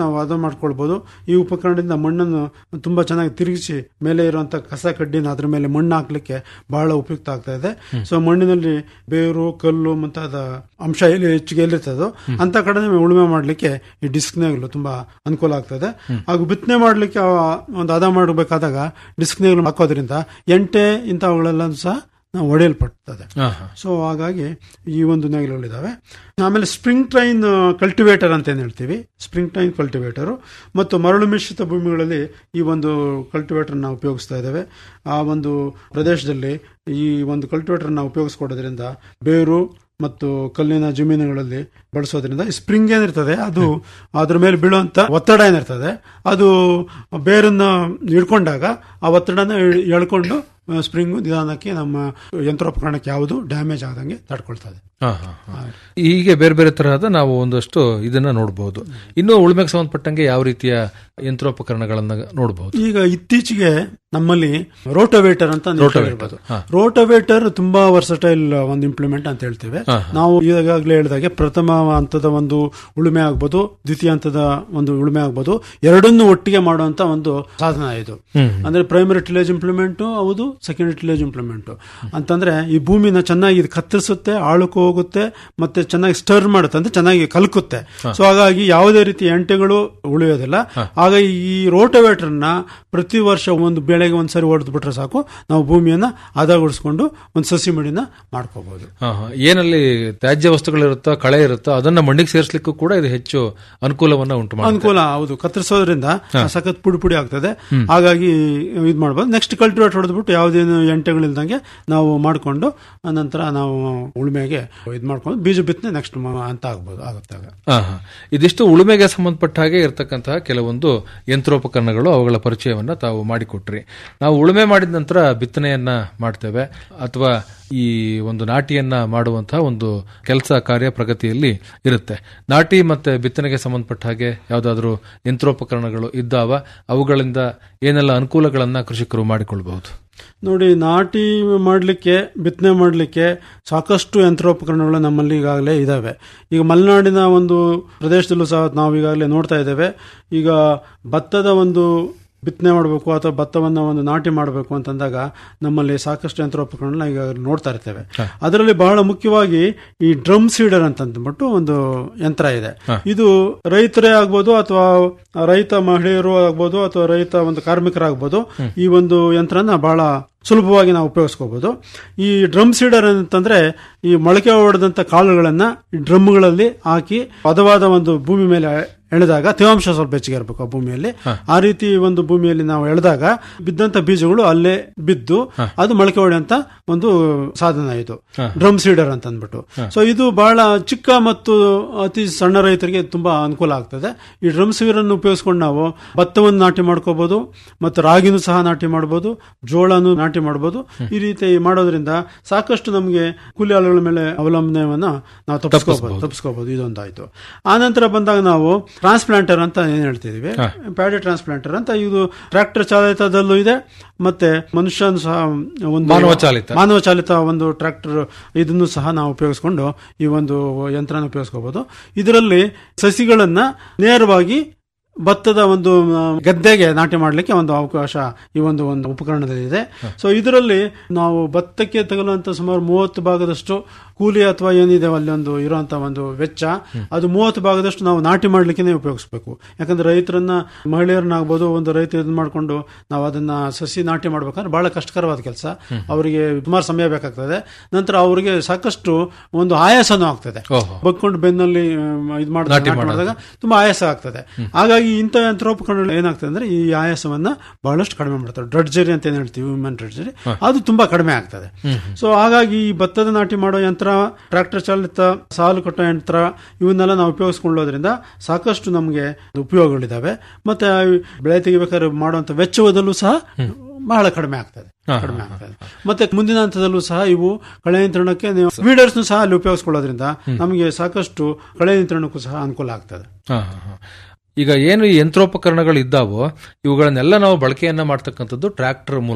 ನಾವು ಅದು ಮಾಡ್ಕೊಳ್ಬೋದು ಈ ಉಪಕರಣದಿಂದ ಮಣ್ಣನ್ನು ತುಂಬಾ ಚೆನ್ನಾಗಿ ತಿರುಗಿಸಿ ಮೇಲೆ ಇರುವಂತ ಕಸ ಕಡ್ಡಿನ ಅದ್ರ ಮೇಲೆ ಮಣ್ಣು ಹಾಕ್ಲಿಕ್ಕೆ ಬಹಳ ಉಪಯುಕ್ತ ಆಗ್ತಾ ಇದೆ ಸೊ ಮಣ್ಣಿನಲ್ಲಿ ಬೇರು ಕಲ್ಲು ಮುಂತಾದ ಅಂಶ ಎಲ್ಲಿ ಹೆಚ್ಚಿಗೆ ಎಲ್ಲಿರ್ತದೋ ಅಂತ ಕಡೆ ಉಳುಮೆ ಮಾಡ್ಲಿಕ್ಕೆ ಈ ಡಿಸ್ಕ್ ನೇಗಲು ತುಂಬಾ ಅನುಕೂಲ ಆಗ್ತದೆ ಹಾಗೂ ಬಿತ್ತನೆ ಮಾಡ್ಲಿಕ್ಕೆ ಆ ಒಂದು ಹದ ಮಾಡಬೇಕಾದಾಗ ಡಿಸ್ಕ್ ನೇಗಲು ಹಾಕೋದ್ರಿಂದ ಎಂಟೆ ಇಂಥವುಗಳೆಲ್ಲ ಸಹ ನಾವು ಹೊಡೆಯಲ್ಪಡ್ತದೆ ಸೊ ಹಾಗಾಗಿ ಈ ಒಂದು ನೇಗಿಲುಗಳಿದಾವೆ ಆಮೇಲೆ ಸ್ಪ್ರಿಂಗ್ ಟ್ರೈನ್ ಕಲ್ಟಿವೇಟರ್ ಅಂತ ಏನ್ ಹೇಳ್ತೀವಿ ಸ್ಪ್ರಿಂಗ್ ಟ್ರೈನ್ ಕಲ್ಟಿವೇಟರ್ ಮತ್ತು ಮರಳು ಮಿಶ್ರಿತ ಭೂಮಿಗಳಲ್ಲಿ ಈ ಒಂದು ಕಲ್ಟಿವೇಟರ್ ನಾವು ಉಪಯೋಗಿಸ್ತಾ ಇದ್ದೇವೆ ಆ ಒಂದು ಪ್ರದೇಶದಲ್ಲಿ ಈ ಒಂದು ಕಲ್ಟಿವೇಟರ್ ನಾವು ಉಪಯೋಗಿಸ್ಕೊಡೋದ್ರಿಂದ ಬೇರು ಮತ್ತು ಕಲ್ಲಿನ ಜಮೀನುಗಳಲ್ಲಿ ಬಳಸೋದ್ರಿಂದ ಈ ಸ್ಪ್ರಿಂಗ್ ಏನಿರ್ತದೆ ಅದು ಅದ್ರ ಮೇಲೆ ಬೀಳುವಂತ ಒತ್ತಡ ಏನಿರ್ತದೆ ಅದು ಬೇರನ್ನ ಹಿಡ್ಕೊಂಡಾಗ ಆ ಒತ್ತಡನ ಎಳ್- ಎಳ್ಕೊಂಡು ಸ್ಪ್ರಿಂಗ್ ನಿಧಾನಕ್ಕೆ ನಮ್ಮ ಯಂತ್ರೋಪಕರಣಕ್ಕೆ ಯಾವುದು ಡ್ಯಾಮೇಜ್ ಆಗದಂಗೆ ತಡ್ಕೊಳ್ತದೆ ಹಾ, ಹಾ, ಹಾ. ಹೀಗೆ ಬೇರೆ ಬೇರೆ ತರಹದ ನಾವು ಒಂದಷ್ಟು ಇದನ್ನ ನೋಡಬಹುದು ಇನ್ನು ಉಳುಮೆಗೆ ಸಂಬಂಧಪಟ್ಟಂಗೆ ಯಾವ ರೀತಿಯ ಯಂತ್ರೋಪಕರಣಗಳನ್ನ ನೋಡಬಹುದು ಈಗ ಇತ್ತೀಚೆಗೆ ನಮ್ಮಲ್ಲಿ ರೋಟೋವೇಟರ್ ಅಂತ ನೀವು Rotavator, ಕೇಳಿರ್ಬೋದು. ಹಾ. ರೋಟೋವೇಟರ್ ತುಂಬಾ ವರ್ಸಟೈಲ್ ಒಂದು ಇಂಪ್ಲಿಮೆಂಟ್ ಅಂತ ಹೇಳ್ತೇವೆ ಹಾ, ನಾವು ಈಗಾಗಲೇ ಹೇಳಿದಾಗೆ ಪ್ರಥಮ ಹಂತದ ಒಂದು ಉಳುಮೆ ಆಗ್ಬೋದು ದ್ವಿತೀಯ ಹಂತದ ಒಂದು ಉಳುಮೆ ಆಗ್ಬೋದು ಎರಡನ್ನೂ ಒಟ್ಟಿಗೆ ಮಾಡುವಂತ ಒಂದು ಸಾಧನ ಇದು ಹ್ಮ್. ಅಂದ್ರೆ ಪ್ರೈಮರಿ ಟಿಲೇಜ್ ಇಂಪ್ಲಿಮೆಂಟ್ ಹೌದು ಸೆಕೆಂಡರಿ ಟಿಲೇಜ್ ಇಂಪ್ಲಿಮೆಂಟ್ ಅಂತಂದ್ರೆ ಈ ಭೂಮಿನ ಚೆನ್ನಾಗಿ ಇದು ಕತ್ತರಿಸುತ್ತೆ ಆಳಕ್ಕೂ ಹೋಗುತ್ತೆ ಮತ್ತೆ ಚೆನ್ನಾಗಿ ಸ್ಟರ್ ಮಾಡುತ್ತೆ ಅಂದ್ರೆ ಚೆನ್ನಾಗಿ ಕಲ್ಕುತ್ತೆ ಸೊ ಹಾಗಾಗಿ ಯಾವುದೇ ರೀತಿ ಎಂಟೆಗಳು ಉಳಿಯೋದಿಲ್ಲ ಹಾಗಾಗಿ ಈ ರೋಟೋವೇಟರ್ ನ ಪ್ರತಿ ವರ್ಷ ಒಂದು ಬೆಳೆಗೆ ಒಂದ್ಸರಿ ಹೊಡೆದು ಬಿಟ್ರೆ ಸಾಕು ನಾವು ಭೂಮಿಯನ್ನ ಹದಗೊಳಿಸ್ಕೊಂಡು ಒಂದು ಸಸಿ ಮಡಿನ ಮಾಡ್ಕೋಬಹುದು ಹಾ, ಹಾ. ಏನಲ್ಲಿ ತ್ಯಾಜ್ಯ ವಸ್ತುಗಳಿರುತ್ತೋ ಕಳೆ ಇರುತ್ತೋ ಅದನ್ನ ಮಣ್ಣಿಗೆ ಸೇರಿಸಲಿಕ್ಕೂ ಕೂಡ ಇದು ಹೆಚ್ಚು ಅನುಕೂಲವನ್ನ ಉಂಟು ಮಾಡುತ್ತೆ ಅನುಕೂಲ ಹೌದು ಕತ್ತರಿಸೋದ್ರಿಂದ ಹಾ. ಸಖತ್ ಪುಡಿ ಪುಡಿ ಆಗ್ತದೆ ಹ್ಮ್. ಹಾಗಾಗಿ ಇದು ಮಾಡ್ಬೋದು ನೆಕ್ಸ್ಟ್ ಕಲ್ಟಿವೇಟ್ ಹೊಡೆದ್ಬಿಟ್ಟು ಯಾವುದೇನು ಎಂಟೆಗಳಿಲ್ದಂಗೆ ನಾವು ಮಾಡ್ಕೊಂಡು ನಂತರ ನಾವು ಉಳುಮೆಗೆ ಇದು ಮಾಡ್ಕೊಂಡು ಬೀಜ ಬಿತ್ತನೆ ನೆಕ್ಸ್ಟ್ ಅಂತ ಆಗ್ಬೋದು ಆಗುತ್ತೆ ಆಗ ಹಾ, ಹಾ. ಇದಿಷ್ಟು ಉಳುಮೆಗೆ ಸಂಬಂಧಪಟ್ಟ ಹಾಗೆ ಇರತಕ್ಕಂತಹ ಕೆಲವೊಂದು ಯಂತ್ರೋಪಕರಣಗಳು ಅವುಗಳ ಪರಿಚಯವನ್ನ ತಾವು ಮಾಡಿಕೊಟ್ರಿ ನಾವು ಉಳುಮೆ ಮಾಡಿದ ನಂತರ ಬಿತ್ತನೆಯನ್ನ ಮಾಡ್ತೇವೆ ಅಥವಾ ಈ ಒಂದು ನಾಟಿಯನ್ನ ಮಾಡುವಂತಹ ಒಂದು ಕೆಲಸ ಕಾರ್ಯ ಪ್ರಗತಿಯಲ್ಲಿ ಇರುತ್ತೆ ನಾಟಿ ಮತ್ತೆ ಬಿತ್ತನೆಗೆ ಸಂಬಂಧಪಟ್ಟ ಹಾಗೆ ಯಾವುದಾದ್ರೂ ಯಂತ್ರೋಪಕರಣಗಳು ಇದ್ದಾವ ಅವುಗಳಿಂದ ಏನೆಲ್ಲ ಅನುಕೂಲಗಳನ್ನ ಕೃಷಿಕರು ಮಾಡಿಕೊಳ್ಬಹುದು ನೋಡಿ ನಾಟಿ ಮಾಡಲಿಕ್ಕೆ ಬಿತ್ತನೆ ಮಾಡಲಿಕ್ಕೆ ಸಾಕಷ್ಟು ಯಂತ್ರೋಪಕರಣಗಳು ನಮ್ಮಲ್ಲಿ ಈಗಾಗಲೇ ಇದಾವೆ ಈಗ ಮಲೆನಾಡಿನ ಒಂದು ಪ್ರದೇಶದಲ್ಲೂ ಸಹ ನಾವು ಈಗಾಗಲೇ ನೋಡ್ತಾ ಇದ್ದೇವೆ ಈಗ ಭತ್ತದ ಒಂದು ಬಿತ್ತನೆ ಮಾಡಬೇಕು ಅಥವಾ ಭತ್ತವನ್ನು ಒಂದು ನಾಟಿ ಮಾಡಬೇಕು ಅಂತಂದಾಗ ನಮ್ಮಲ್ಲಿ ಸಾಕಷ್ಟು ಯಂತ್ರೋಪಕರಣಗಳನ್ನ ಈಗ ನೋಡ್ತಾ ಇರ್ತೇವೆ ಅದರಲ್ಲಿ ಬಹಳ ಮುಖ್ಯವಾಗಿ ಈ ಡ್ರಮ್ ಸೀಡರ್ ಅಂತ ಅಂದ್ಬಿಟ್ಟು ಒಂದು ಯಂತ್ರ ಇದೆ ಇದು ರೈತರೇ ಆಗ್ಬೋದು ಅಥವಾ ರೈತ ಮಹಿಳೆಯರು ಆಗ್ಬೋದು ಅಥವಾ ರೈತ ಒಂದು ಕಾರ್ಮಿಕರಾಗ್ಬೋದು ಈ ಒಂದು ಯಂತ್ರನ ಬಹಳ ಸುಲಭವಾಗಿ ನಾವು ಉಪಯೋಗಿಸ್ಕೋಬಹುದು ಈ ಡ್ರಮ್ ಸೀಡರ್ ಅಂತಂದ್ರೆ ಈ ಮೊಳಕೆ ಹೊಡೆದಂತ ಕಾಳುಗಳನ್ನ ಈ ಡ್ರಮ್ಗಳಲ್ಲಿ ಹಾಕಿ ಹದವಾದ ಒಂದು ಭೂಮಿ ಮೇಲೆ ಎಳೆದಾಗ ತೇವಾಂಶ ಸ್ವಲ್ಪ ಹೆಚ್ಚಿಗೆ ಇರಬೇಕು ಆ ಭೂಮಿಯಲ್ಲಿ ಆ ರೀತಿ ಒಂದು ಭೂಮಿಯಲ್ಲಿ ನಾವು ಎಳೆದಾಗ ಬಿದ್ದಂತ ಬೀಜಗಳು ಅಲ್ಲೇ ಬಿದ್ದು ಅದು ಮೊಳಕೆ ಹೊಡೆಯಂತ ಒಂದು ಸಾಧನ ಇದು ಡ್ರಮ್ ಸೀಡರ್ ಅಂತ ಅಂದ್ಬಿಟ್ಟು ಸೊ ಇದು ಬಹಳ ಚಿಕ್ಕ ಮತ್ತು ಅತಿ ಸಣ್ಣ ರೈತರಿಗೆ ತುಂಬಾ ಅನುಕೂಲ ಆಗ್ತದೆ ಈ ಡ್ರಮ್ ಸೀಡರ್ ಅನ್ನು ಉಪಯೋಗಿಸ್ಕೊಂಡು ನಾವು ಭತ್ತವನ್ನು ನಾಟಿ ಮಾಡ್ಕೋಬಹುದು ಮತ್ತು ರಾಗಿನೂ ಸಹ ನಾಟಿ ಮಾಡಬಹುದು ಜೋಳನು ನಾಟಿ ಮಾಡಬಹುದು ಈ ರೀತಿ ಮಾಡೋದ್ರಿಂದ ಸಾಕಷ್ಟು ನಮಗೆ ಕೂಲಿ ಆಳುಗಳ ಮೇಲೆ ಅವಲಂಬನೆಯನ್ನ ನಾವು ತಪ್ಪಿಸ್ಕೋಬಹುದು ತಪ್ಪಿಸ್ಕೋಬಹುದು ಇದೊಂದಾಯ್ತು ಆ ನಂತರ ಬಂದಾಗ ನಾವು ಟ್ರಾನ್ಸ್ಪ್ಲಾಂಟರ್ ಅಂತ ಏನ್ ಹೇಳ್ತಿದೀವಿ ಪ್ಯಾಡಿ ಟ್ರಾನ್ಸ್ಪ್ಲಾಂಟರ್ ಅಂತ ಇದು ಟ್ರಾಕ್ಟರ್ ಚಾಲಿತದಲ್ಲೂ ಇದೆ ಮತ್ತೆ ಮನುಷ್ಯನು ಸಹ ಒಂದು ಮಾನವ ಚಾಲಿತ. ಮಾನವ ಚಾಲಿತ ಒಂದು ಟ್ರಾಕ್ಟರ್ ಇದನ್ನು ಸಹ ನಾವು ಉಪಯೋಗಿಸ್ಕೊಂಡು ಈ ಒಂದು ಯಂತ್ರನ ಉಪಯೋಗಿಸ್ಕೋಬಹುದು ಇದರಲ್ಲಿ ಸಸಿಗಳನ್ನ ನೇರವಾಗಿ ಭತ್ತದ ಒಂದು ಆ, ಗದ್ದೆಗೆ ನಾಟಿ ಮಾಡಲಿಕ್ಕೆ ಒಂದು ಅವಕಾಶ ಈ ಒಂದು ಒಂದು ಉಪಕರಣದಲ್ಲಿ ಇದೆ ಸೊ ಇದರಲ್ಲಿ ನಾವು ಭತ್ತಕ್ಕೆ ತಗಲುವಂತ ಸುಮಾರು ಮೂವತ್ತು ಭಾಗದಷ್ಟು ಕೂಲಿ ಅಥವಾ ಏನಿದೆ ಅಲ್ಲಿ ಒಂದು ಇರುವಂತ ಒಂದು ವೆಚ್ಚ ಅದು ಮೂವತ್ತು ಭಾಗದಷ್ಟು ನಾವು ನಾಟಿ ಮಾಡ್ಲಿಕ್ಕೆ ಉಪಯೋಗಿಸ್ಬೇಕು ಯಾಕಂದ್ರೆ ರೈತರನ್ನ ಮಹಿಳೆಯರನ್ನಾಗ್ಬೋದು ಒಂದು ರೈತ ಇದು ಮಾಡ್ಕೊಂಡು ನಾವು ಅದನ್ನ ಸಸಿ ನಾಟಿ ಮಾಡ್ಬೇಕಂದ್ರೆ ಬಹಳ ಕಷ್ಟಕರವಾದ ಕೆಲಸ ಅವರಿಗೆ ಸುಮಾರು ಸಮಯ ಬೇಕಾಗ್ತದೆ ನಂತರ ಅವರಿಗೆ ಸಾಕಷ್ಟು ಒಂದು ಆಯಾಸನೂ ಆಗ್ತದೆ ಓಹೋ. ಬಗ್ಕೊಂಡು ಬೆನ್ನಲ್ಲಿ ಇದು ನಾಟಿ ಮಾಡಿದಾಗ ಮಾಡೋದು. ತುಂಬಾ ಆಯಾಸ ಆಗ್ತದೆ ಹಾಗಾಗಿ ಇಂಥ ಯಂತ್ರೋಪಕರಣಗಳು ಏನಾಗ್ತದೆ ಅಂದ್ರೆ ಈ ಆಯಾಸವನ್ನ ಬಹಳಷ್ಟು ಕಡಿಮೆ ಮಾಡ್ತಾರೆ ಡ್ರಡ್ಜರಿ ಅಂತ ಏನ್ ಹೇಳ್ತೀವಿ ಹ್ಯೂಮನ್ ಡ್ರಡ್ಜರಿ ಅದು ತುಂಬಾ ಕಡಿಮೆ ಆಗ್ತದೆ ಸೊ ಹಾಗಾಗಿ ಈ ಭತ್ತದ ನಾಟಿ ಮಾಡೋ ಯಂತ್ರ ಟ್ರಾಕ್ಟರ್ ಚಾಲಿತ ಸಾಲು ಕಟ್ಟೋ ಯಂತ್ರ ಇವನ್ನೆಲ್ಲ ನಾವು ಉಪಯೋಗಿಸ್ಕೊಳ್ಳೋದ್ರಿಂದ ಸಾಕಷ್ಟು ನಮಗೆ ಉಪಯೋಗಗಳಿದಾವೆ ಮತ್ತೆ ಆ ಬೆಳೆ ತೆಗಿಬೇಕಾದ್ರೆ ಮಾಡುವಂತ ವೆಚ್ಚವದಲ್ಲೂ ಸಹ ಬಹಳ ಕಡಿಮೆ ಆಗ್ತದೆ ಹಾ, ಕಡಿಮೆ ಆಗ್ತದೆ ಮತ್ತೆ ಮುಂದಿನ ಹಂತದಲ್ಲೂ ಸಹ ಇವು ಕಳೆ ನಿಯಂತ್ರಣಕ್ಕೆ ನೀವು ವೀಡರ್ಸ್ ಸಹ ಅಲ್ಲಿ ಉಪಯೋಗಿಸ್ಕೊಳ್ಳೋದ್ರಿಂದ ನಮಗೆ ಸಾಕಷ್ಟು ಕಳೆ ನಿಯಂತ್ರಣಕ್ಕೂ ಸಹ ಅನುಕೂಲ ಆಗ್ತದೆ ಹಾ, ಹಾ, ಹಾ. ಈಗ ಏನು ಈ ಯಂತ್ರೋಪಕರಣಗಳು ಇದ್ದಾವೋ ಇವುಗಳನ್ನೆಲ್ಲ ನಾವು ಬಳಕೆಯನ್ನ ಮಾಡ್ತಕ್ಕಂಥದ್ದು ಟ್ರ್ಯಾಕ್ಟರ್ ಮೂಲಕ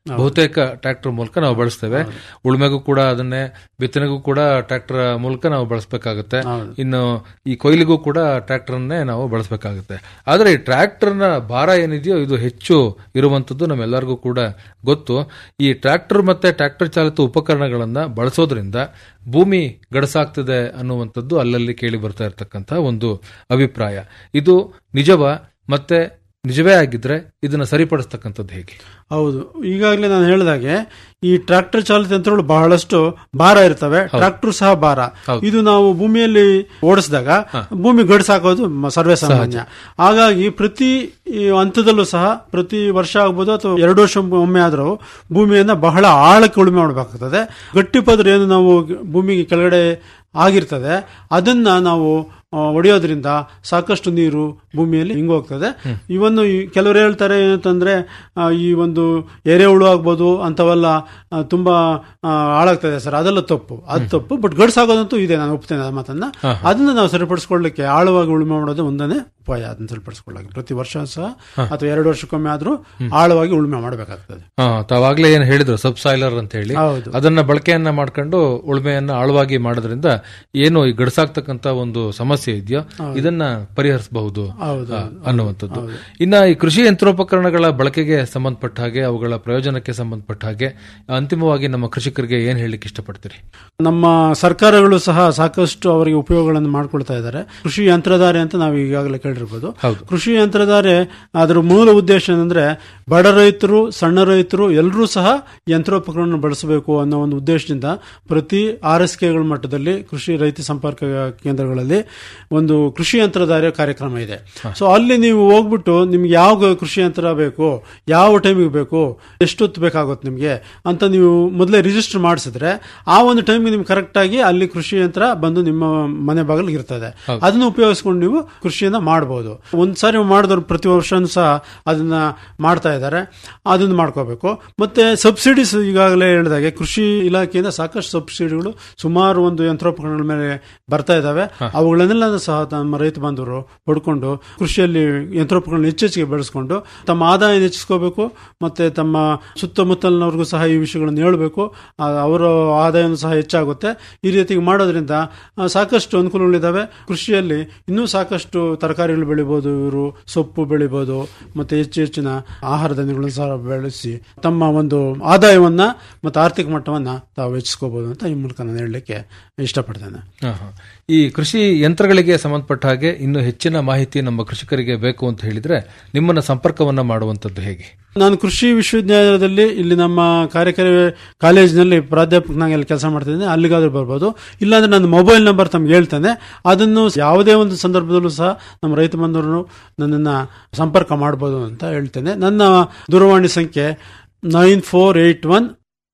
ಬಹುತೇಕ ಟ್ರ್ಯಾಕ್ಟರ್ ಮೂಲಕ ನಾವು ಬಳಸ್ತೇವೆ ಉಳುಮೆಗೂ ಕೂಡ ಅದನ್ನೇ ಬಿತ್ತನೆಗೂ ಕೂಡ ಟ್ರ್ಯಾಕ್ಟರ್ ಮೂಲಕ ನಾವು ಬಳಸಬೇಕಾಗುತ್ತೆ ಇನ್ನು ಈ ಕೊಯ್ಲಿಗೂ ಕೂಡ ಟ್ರ್ಯಾಕ್ಟರ್ ಅನ್ನೇ ನಾವು ಬಳಸಬೇಕಾಗುತ್ತೆ ಆದ್ರೆ ಈ ಟ್ರ್ಯಾಕ್ಟರ್ನ ಭಾರ ಏನಿದೆಯೋ ಇದು ಹೆಚ್ಚು ಇರುವಂತದ್ದು ನಮ್ಮೆಲ್ಲರಿಗೂ ಕೂಡ ಗೊತ್ತು ಈ ಟ್ರ್ಯಾಕ್ಟರ್ ಮತ್ತೆ ಟ್ರ್ಯಾಕ್ಟರ್ ಚಾಲಿತ ಉಪಕರಣಗಳನ್ನ ಬಳಸೋದ್ರಿಂದ ಭೂಮಿ ಗಡಸಾಗ್ತದೆ ಅನ್ನುವಂಥದ್ದು ಅಲ್ಲಲ್ಲಿ ಕೇಳಿ ಬರ್ತಾ ಇರತಕ್ಕಂತ ಒಂದು ಅಭಿಪ್ರಾಯ ಇದು ನಿಜವ ಮತ್ತೆ ನಿಜವೇ ಆಗಿದ್ರೆ ಇದನ್ನ ಸರಿಪಡಿಸ್ತಕ್ಕಂಥದ್ದು ಹೇಗೆ ಹೌದು ಈಗಾಗಲೇ ನಾನು ಹೇಳಿದಾಗೆ ಈ ಟ್ರಾಕ್ಟರ್ ಚಾಲಿತ ಯಂತ್ರಗಳು ಬಹಳಷ್ಟು ಭಾರ ಇರ್ತವೆ ಟ್ರಾಕ್ಟರ್ ಸಹ ಭಾರ ಇದು ನಾವು ಭೂಮಿಯಲ್ಲಿ ಓಡಿಸಿದಾಗ ಭೂಮಿ ಗಡಿಸಾಕೋದು ಮ- ಸರ್ವೇ ಸಾಮಾನ್ಯ ಹಾಗಾಗಿ ಪ್ರತಿ ಈ ಹಂತದಲ್ಲೂ ಸಹ ಪ್ರತಿ ವರ್ಷ ಆಗ್ಬೋದು ಅಥವಾ ಎರಡು ವರ್ಷ ಒಮ್ಮೆ ಆದರೂ ಭೂಮಿಯನ್ನ ಬಹಳ ಆಳಕ್ಕೆ ಉಳುಮೆ ಮಾಡಬೇಕಾಗ್ತದೆ ಗಟ್ಟಿ ಪದ್ರ ಏನು ನಾವು ಭೂಮಿಗೆ ಕೆಳಗಡೆ ಆಗಿರ್ತದೆ ಅದನ್ನ ನಾವು ಆ, ಒಡೆಯೋದ್ರಿಂದ ಸಾಕಷ್ಟು ನೀರು ಭೂಮಿಯಲ್ಲಿ ಹಿಂಗೋಗ್ತದೆ ಇವನ್ನು ಈ ಕೆಲವರು ಹೇಳ್ತಾರೆ ಏನಂತಂದ್ರೆ ಆ, ಈ ಒಂದು ಎರೆಹುಳು ಆಗ್ಬೋದು ಅಂತವೆಲ್ಲ ಆ, ತುಂಬಾ ಆ, ಹಾಳಾಗ್ತದೆ ಸರ್ ಅದೆಲ್ಲ ತಪ್ಪು ಅದು ತಪ್ಪು ಬಟ್ ಗಡ್ಸಾಗೋದಂತೂ ಇದೆ ನಾನು ಒಪ್ತೇನೆ ಆ ಮಾತನ್ನ ಅದನ್ನ ನಾವು ಸರಿಪಡಿಸ್ಕೊಳ್ಳಿಕ್ಕೆ ಆಳವಾಗಿ ಉಳುಮೆ ಮಾಡೋದು ಒಂದನೇ ಉಪಾಯ ಅದನ್ನ ಸರಿಪಡಿಸ್ಕೊಳ್ಳಕ್ಕೆ ಪ್ರತಿ ವರ್ಷ ಸಹ ಅಥವಾ ಎರಡು ವರ್ಷಕ್ಕೊಮ್ಮೆ ಆದ್ರೂ ಆಳವಾಗಿ ಉಳುಮೆ ಮಾಡಬೇಕಾಗ್ತದೆ ಹಾ ತಾವಾಗ್ಲೇ ಏನ್ ಹೇಳಿದ್ರು ಸಬ್ಸಾಯ್ಲರ್ ಅಂತ ಹೇಳಿ ಹೌದು. ಅದನ್ನ ಬಳಕೆಯನ್ನ ಮಾಡ್ಕೊಂಡು ಉಳುಮೆಯನ್ನ ಆಳವಾಗಿ ಮಾಡೋದ್ರಿಂದ ಏನು ಈ ಗಡಸಾಗ್ತಕ್ಕಂತ ಒಂದು ಸಮಸ್ಯೆ ಇದೆಯೋ ಇದನ್ನ ಪರಿಹರಿಸಬಹುದು ಹೌದು, ಆ, ಅನ್ನುವಂಥದ್ದು ಇನ್ನ ಈ ಕೃಷಿ ಯಂತ್ರೋಪಕರಣಗಳ ಬಳಕೆಗೆ ಸಂಬಂಧಪಟ್ಟ ಹಾಗೆ ಅವುಗಳ ಪ್ರಯೋಜನಕ್ಕೆ ಸಂಬಂಧಪಟ್ಟ ಹಾಗೆ ಅಂತಿಮವಾಗಿ ನಮ್ಮ ಕೃಷಿಕರಿಗೆ ಏನ್ ಹೇಳಲಿಕ್ಕೆ ಇಷ್ಟಪಡ್ತೀರಿ ನಮ್ಮ ಸರ್ಕಾರಗಳು ಸಹ ಸಾಕಷ್ಟು ಅವರಿಗೆ ಉಪಯೋಗಗಳನ್ನು ಮಾಡ್ಕೊಳ್ತಾ ಇದ್ದಾರೆ ಕೃಷಿ ಯಂತ್ರಧಾರೆ ಅಂತ ನಾವು ಈಗಾಗಲೇ ಕೇಳಿರ್ಬೋದು ಕೃಷಿ ಯಂತ್ರಧಾರೆ ಅದರ ಮೂಲ ಉದ್ದೇಶ ಏನಂದ್ರೆ ಬಡ ರೈತರು ಸಣ್ಣ ರೈತರು ಎಲ್ಲರೂ ಸಹ ಯಂತ್ರೋಪಕರಣ ಬಳಸಬೇಕು ಅನ್ನೋ ಒಂದು ಉದ್ದೇಶದಿಂದ ಪ್ರತಿ ಆರ್ ಎಸ್ ಕೆಗಳ ಮಟ್ಟದಲ್ಲಿ ಕೃಷಿ ರೈತ ಸಂಪರ್ಕ ಕೇಂದ್ರಗಳಲ್ಲಿ ಒಂದು ಕೃಷಿ ಯಂತ್ರಧಾರೆ ಕಾರ್ಯಕ್ರಮ ಇದೆ ಸೊ ಅಲ್ಲಿ ನೀವು ಹೋಗ್ಬಿಟ್ಟು ನಿಮ್ಗೆ ಯಾವ ಕೃಷಿ ಯಂತ್ರ ಬೇಕು ಯಾವ ಟೈಮಿಗೆ ಬೇಕು ಎಷ್ಟೊತ್ತು ಬೇಕಾಗುತ್ತೆ ನಿಮಗೆ ಅಂತ ನೀವು ಮೊದಲೇ ರಿಜಿಸ್ಟರ್ ಮಾಡಿಸಿದ್ರೆ ಆ ಒಂದು ಟೈಮ್ಗೆ ನಿಮ್ಗೆ ಕರೆಕ್ಟ್ ಆಗಿ ಅಲ್ಲಿ ಕೃಷಿ ಯಂತ್ರ ಬಂದು ನಿಮ್ಮ ಮನೆ ಬಾಗಿಲಿಗೆ ಇರ್ತದೆ ಅದನ್ನು ಉಪಯೋಗಿಸ್ಕೊಂಡು ನೀವು ಕೃಷಿಯನ್ನ ಮಾಡಬಹುದು ಒಂದ್ಸಾರಿ ಮಾಡಿದವರು ಪ್ರತಿ ವರ್ಷನೂ ಸಹ ಅದನ್ನ ಮಾಡ್ತಾ ಇದ್ದಾರೆ ಅದನ್ನ ಮಾಡ್ಕೋಬೇಕು ಮತ್ತೆ ಸಬ್ಸಿಡೀಸ್ ಈಗಾಗಲೇ ಹೇಳಿದಾಗೆ ಕೃಷಿ ಇಲಾಖೆಯಿಂದ ಸಾಕಷ್ಟು ಸಬ್ಸಿಡಿಗಳು ಸುಮಾರು ಒಂದು ಯಂತ್ರೋಪಕರಣಗಳ ಮೇಲೆ ಬರ್ತಾ ಇದಾವೆ ಅವುಗಳನ್ನೆಲ್ಲ ಸಹ ನಮ್ಮ ರೈತ ಬಾಂಧವರು ಪಡ್ಕೊಂಡು ಕೃಷಿಯಲ್ಲಿ ಯಂತ್ರೋಪಕರಣ ಹೆಚ್ಚೆಚ್ಚಿಗೆ ಬೆಳೆಸ್ಕೊಂಡು ತಮ್ಮ ಆದಾಯ ಹೆಚ್ಚಿಸ್ಕೋಬೇಕು ಮತ್ತೆ ತಮ್ಮ ಸುತ್ತಮುತ್ತಲಿನವ್ರಿಗೂ ಸಹ ಈ ವಿಷಯಗಳನ್ನು ಹೇಳಬೇಕು ಅವರ ಆದಾಯನೂ ಸಹ ಹೆಚ್ಚಾಗುತ್ತೆ ಈ ರೀತಿ ಮಾಡೋದ್ರಿಂದ ಆ, ಸಾಕಷ್ಟು ಅನುಕೂಲಗಳಿದ್ದಾವೆ ಕೃಷಿಯಲ್ಲಿ ಇನ್ನೂ ಸಾಕಷ್ಟು ತರಕಾರಿಗಳು ಬೆಳಿಬಹುದು ಇವರು ಸೊಪ್ಪು ಬೆಳಿಬಹುದು ಮತ್ತೆ ಹೆಚ್ಚು ಹೆಚ್ಚಿನ ಆಹಾರ ಧಾನ್ಯಗಳನ್ನು ಸಹ ಬೆಳೆಸಿ ತಮ್ಮ ಒಂದು ಆದಾಯವನ್ನ ಮತ್ತು ಆರ್ಥಿಕ ಮಟ್ಟವನ್ನ ತಾವು ಹೆಚ್ಚಿಸ್ಕೋಬಹುದು ಅಂತ ಈ ಮೂಲಕ ನಾನು ಹೇಳಲಿಕ್ಕೆ ಇಷ್ಟಪಡ್ತೇನೆ ಹಾ, ಹಾ. ಈ ಕೃಷಿ ಯಂತ್ರಗಳಿಗೆ ಸಂಬಂಧಪಟ್ಟ ಹಾಗೆ ಇನ್ನು ಹೆಚ್ಚಿನ ಮಾಹಿತಿ ನಮ್ಮ ಕೃಷಿಕರಿಗೆ ಬೇಕು ಅಂತ ಹೇಳಿದ್ರೆ ನಿಮ್ಮನ್ನ ಸಂಪರ್ಕವನ್ನ ಮಾಡುವಂತದ್ದು ಹೇಗೆ ನಾನು ಕೃಷಿ ವಿಶ್ವವಿದ್ಯಾಲಯದಲ್ಲಿ ಇಲ್ಲಿ ನಮ್ಮ ಕಾರ್ಯಕಾರಿ ಕಾಲೇಜಿನಲ್ಲಿ ಪ್ರಾಧ್ಯಾಪಕನಾಗಿ ಅಲ್ಲಿ ಕೆಲಸ ಮಾಡ್ತಿದ್ದೇನೆ ಅಲ್ಲಿಗಾದ್ರೂ ಬರ್ಬೋದು ಇಲ್ಲಾಂದ್ರೆ ನನ್ನ ಮೊಬೈಲ್ ನಂಬರ್ ತಮ್ಗೆ ಹೇಳ್ತೇನೆ ಅದನ್ನು ಯಾವುದೇ ಒಂದು ಸಂದರ್ಭದಲ್ಲೂ ಸಹ ನಮ್ಮ ರೈತ ಬಂಧುವರು ನನ್ನನ್ನು ಸಂಪರ್ಕ ಮಾಡ್ಬೋದು ಅಂತ ಹೇಳ್ತೇನೆ ನನ್ನ ದೂರವಾಣಿ ಸಂಖ್ಯೆ nine four eight one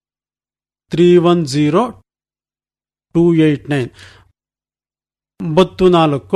three one zero two eight nine ಒಂಬತ್ತು ನಾಲ್ಕು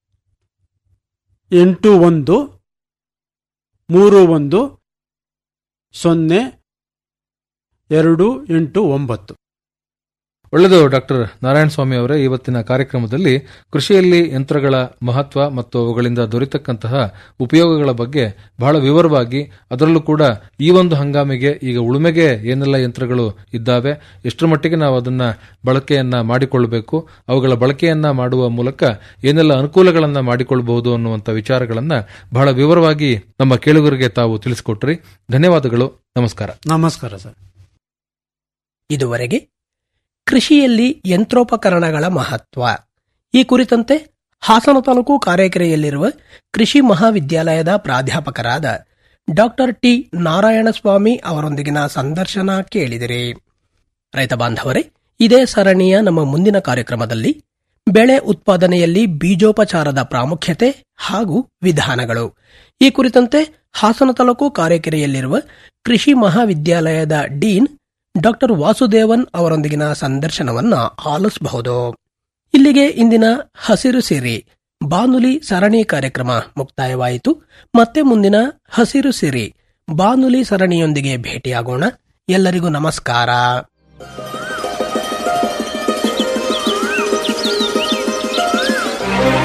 ಎಂಟು ಒಂದು ಮೂರು ಒಂದು ಸೊನ್ನೆ ಎರಡು ಎಂಟು ಒಂಬತ್ತು ಒಳ್ಳೆಯದು ಡಾಕ್ಟರ್ ನಾರಾಯಣ ಸ್ವಾಮಿ ಅವರೇ ಇವತ್ತಿನ ಕಾರ್ಯಕ್ರಮದಲ್ಲಿ ಕೃಷಿಯಲ್ಲಿ ಯಂತ್ರಗಳ ಮಹತ್ವ ಮತ್ತು ಅವುಗಳಿಂದ ದೊರೆತಕ್ಕಂತಹ ಉಪಯೋಗಗಳ ಬಗ್ಗೆ ಬಹಳ ವಿವರವಾಗಿ ಅದರಲ್ಲೂ ಕೂಡ ಈ ಒಂದು ಹಂಗಾಮಿಗೆ ಈಗ ಉಳುಮೆಗೆ ಏನೆಲ್ಲ ಯಂತ್ರಗಳು ಇದ್ದಾವೆ ಎಷ್ಟರ ಮಟ್ಟಿಗೆ ನಾವು ಅದನ್ನ ಬಳಕೆಯನ್ನ ಮಾಡಿಕೊಳ್ಳಬೇಕು ಅವುಗಳ ಬಳಕೆಯನ್ನ ಮಾಡುವ ಮೂಲಕ ಏನೆಲ್ಲ ಅನುಕೂಲಗಳನ್ನ ಮಾಡಿಕೊಳ್ಳಬಹುದು ಅನ್ನುವಂಥ ವಿಚಾರಗಳನ್ನ ಬಹಳ ವಿವರವಾಗಿ ನಮ್ಮ ಕೇಳುಗರಿಗೆ ತಾವು ತಿಳಿಸಿಕೊಟ್ರಿ ಧನ್ಯವಾದಗಳು ನಮಸ್ಕಾರ ನಮಸ್ಕಾರ ಸರ್ ಇದುವರೆಗೆ ಕೃಷಿಯಲ್ಲಿ ಯಂತ್ರೋಪಕರಣಗಳ ಮಹತ್ವ ಈ ಕುರಿತಂತೆ ಹಾಸನ ತಾಲೂಕು ಕಾರೆಕೆರೆಯಲ್ಲಿರುವ ಕೃಷಿ ಮಹಾವಿದ್ಯಾಲಯದ ಪ್ರಾಧ್ಯಾಪಕರಾದ ಡಾಕ್ಟರ್ ಟಿ ನಾರಾಯಣಸ್ವಾಮಿ ಅವರೊಂದಿಗಿನ ಸಂದರ್ಶನ ಕೇಳಿದಿರಿ ರೈತ ಬಾಂಧವರೇ ಇದೇ ಸರಣಿಯ ನಮ್ಮ ಮುಂದಿನ ಕಾರ್ಯಕ್ರಮದಲ್ಲಿ ಬೆಳೆ ಉತ್ಪಾದನೆಯಲ್ಲಿ ಬೀಜೋಪಚಾರದ ಪ್ರಾಮುಖ್ಯತೆ ಹಾಗೂ ವಿಧಾನಗಳು ಈ ಕುರಿತಂತೆ ಹಾಸನ ತಾಲೂಕು ಕಾರೆಕೆರೆಯಲ್ಲಿರುವ ಕೃಷಿ ಮಹಾವಿದ್ಯಾಲಯದ ಡೀನ್ ಡಾಕ್ಟರ್ ವಾಸುದೇವನ್ ಅವರೊಂದಿಗಿನ ಸಂದರ್ಶನವನ್ನ ಆಲಿಸಬಹುದು ಇಲ್ಲಿಗೆ ಇಂದಿನ ಹಸಿರು ಸಿರಿ ಬಾನುಲಿ ಸರಣಿ ಕಾರ್ಯಕ್ರಮ ಮುಕ್ತಾಯವಾಯಿತು ಮತ್ತೆ ಮುಂದಿನ ಹಸಿರು ಸಿರಿ ಬಾನುಲಿ ಸರಣಿಯೊಂದಿಗೆ ಭೇಟಿಯಾಗೋಣ ಎಲ್ಲರಿಗೂ ನಮಸ್ಕಾರ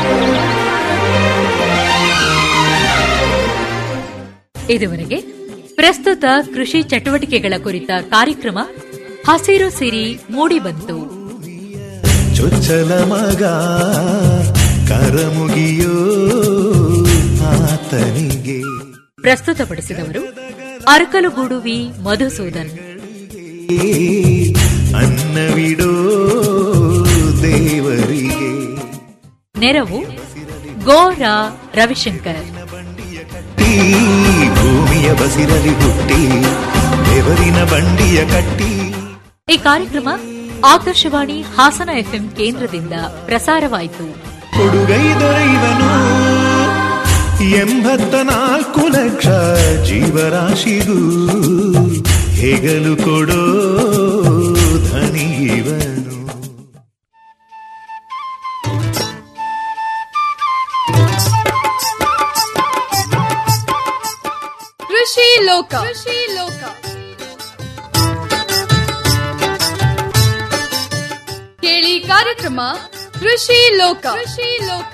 ಇದುವರೆಗೆ ಪ್ರಸ್ತುತ ಕೃಷಿ ಚಟುವಟಿಕೆಗಳ ಕುರಿತ ಕಾರ್ಯಕ್ರಮ ಹಸಿರು ಸಿರಿ ಮೂಡಿಬಂತು ಚೊಚ್ಚಲ ಮಗ ಕರಮುಗಿಯೋ ಆತನಿಗೆ ಪ್ರಸ್ತುತಪಡಿಸಿದವರು ಅರಕಲಗೂಡುವಿ ಮಧುಸೂದನ್ ಅನ್ನವಿಡೋ ದೇವರಿಗೆ ನೆರವು ಗೋರ ರವಿಶಂಕರ್ ಈ ಭೂಮಿಯ ಬಸಿರಲಿ ಹುಟ್ಟಿ ಬೆವರಿನ ಬಂಡಿಯ ಕಟ್ಟಿ ಈ ಕಾರ್ಯಕ್ರಮ ಆಕಾಶವಾಣಿ ಹಾಸನ ಎಫ್ಎಂ ಕೇಂದ್ರದಿಂದ ಪ್ರಸಾರವಾಯಿತು ಕೊಡುಗೈ ದೊರೆಯುವನು ಎಂಬತ್ತ ನಾಲ್ಕು ಲಕ್ಷ ಜೀವರಾಶಿಗೂ ಹೆಗಲು ಕೊಡೋ ಧನಿಯವನು ಕೃಷಿ ಲೋಕ ಕೃಷಿ ಲೋಕ ಕೇಳಿ ಕಾರ್ಯಕ್ರಮ ಕೃಷಿ ಲೋಕ ಕೃಷಿ ಲೋಕ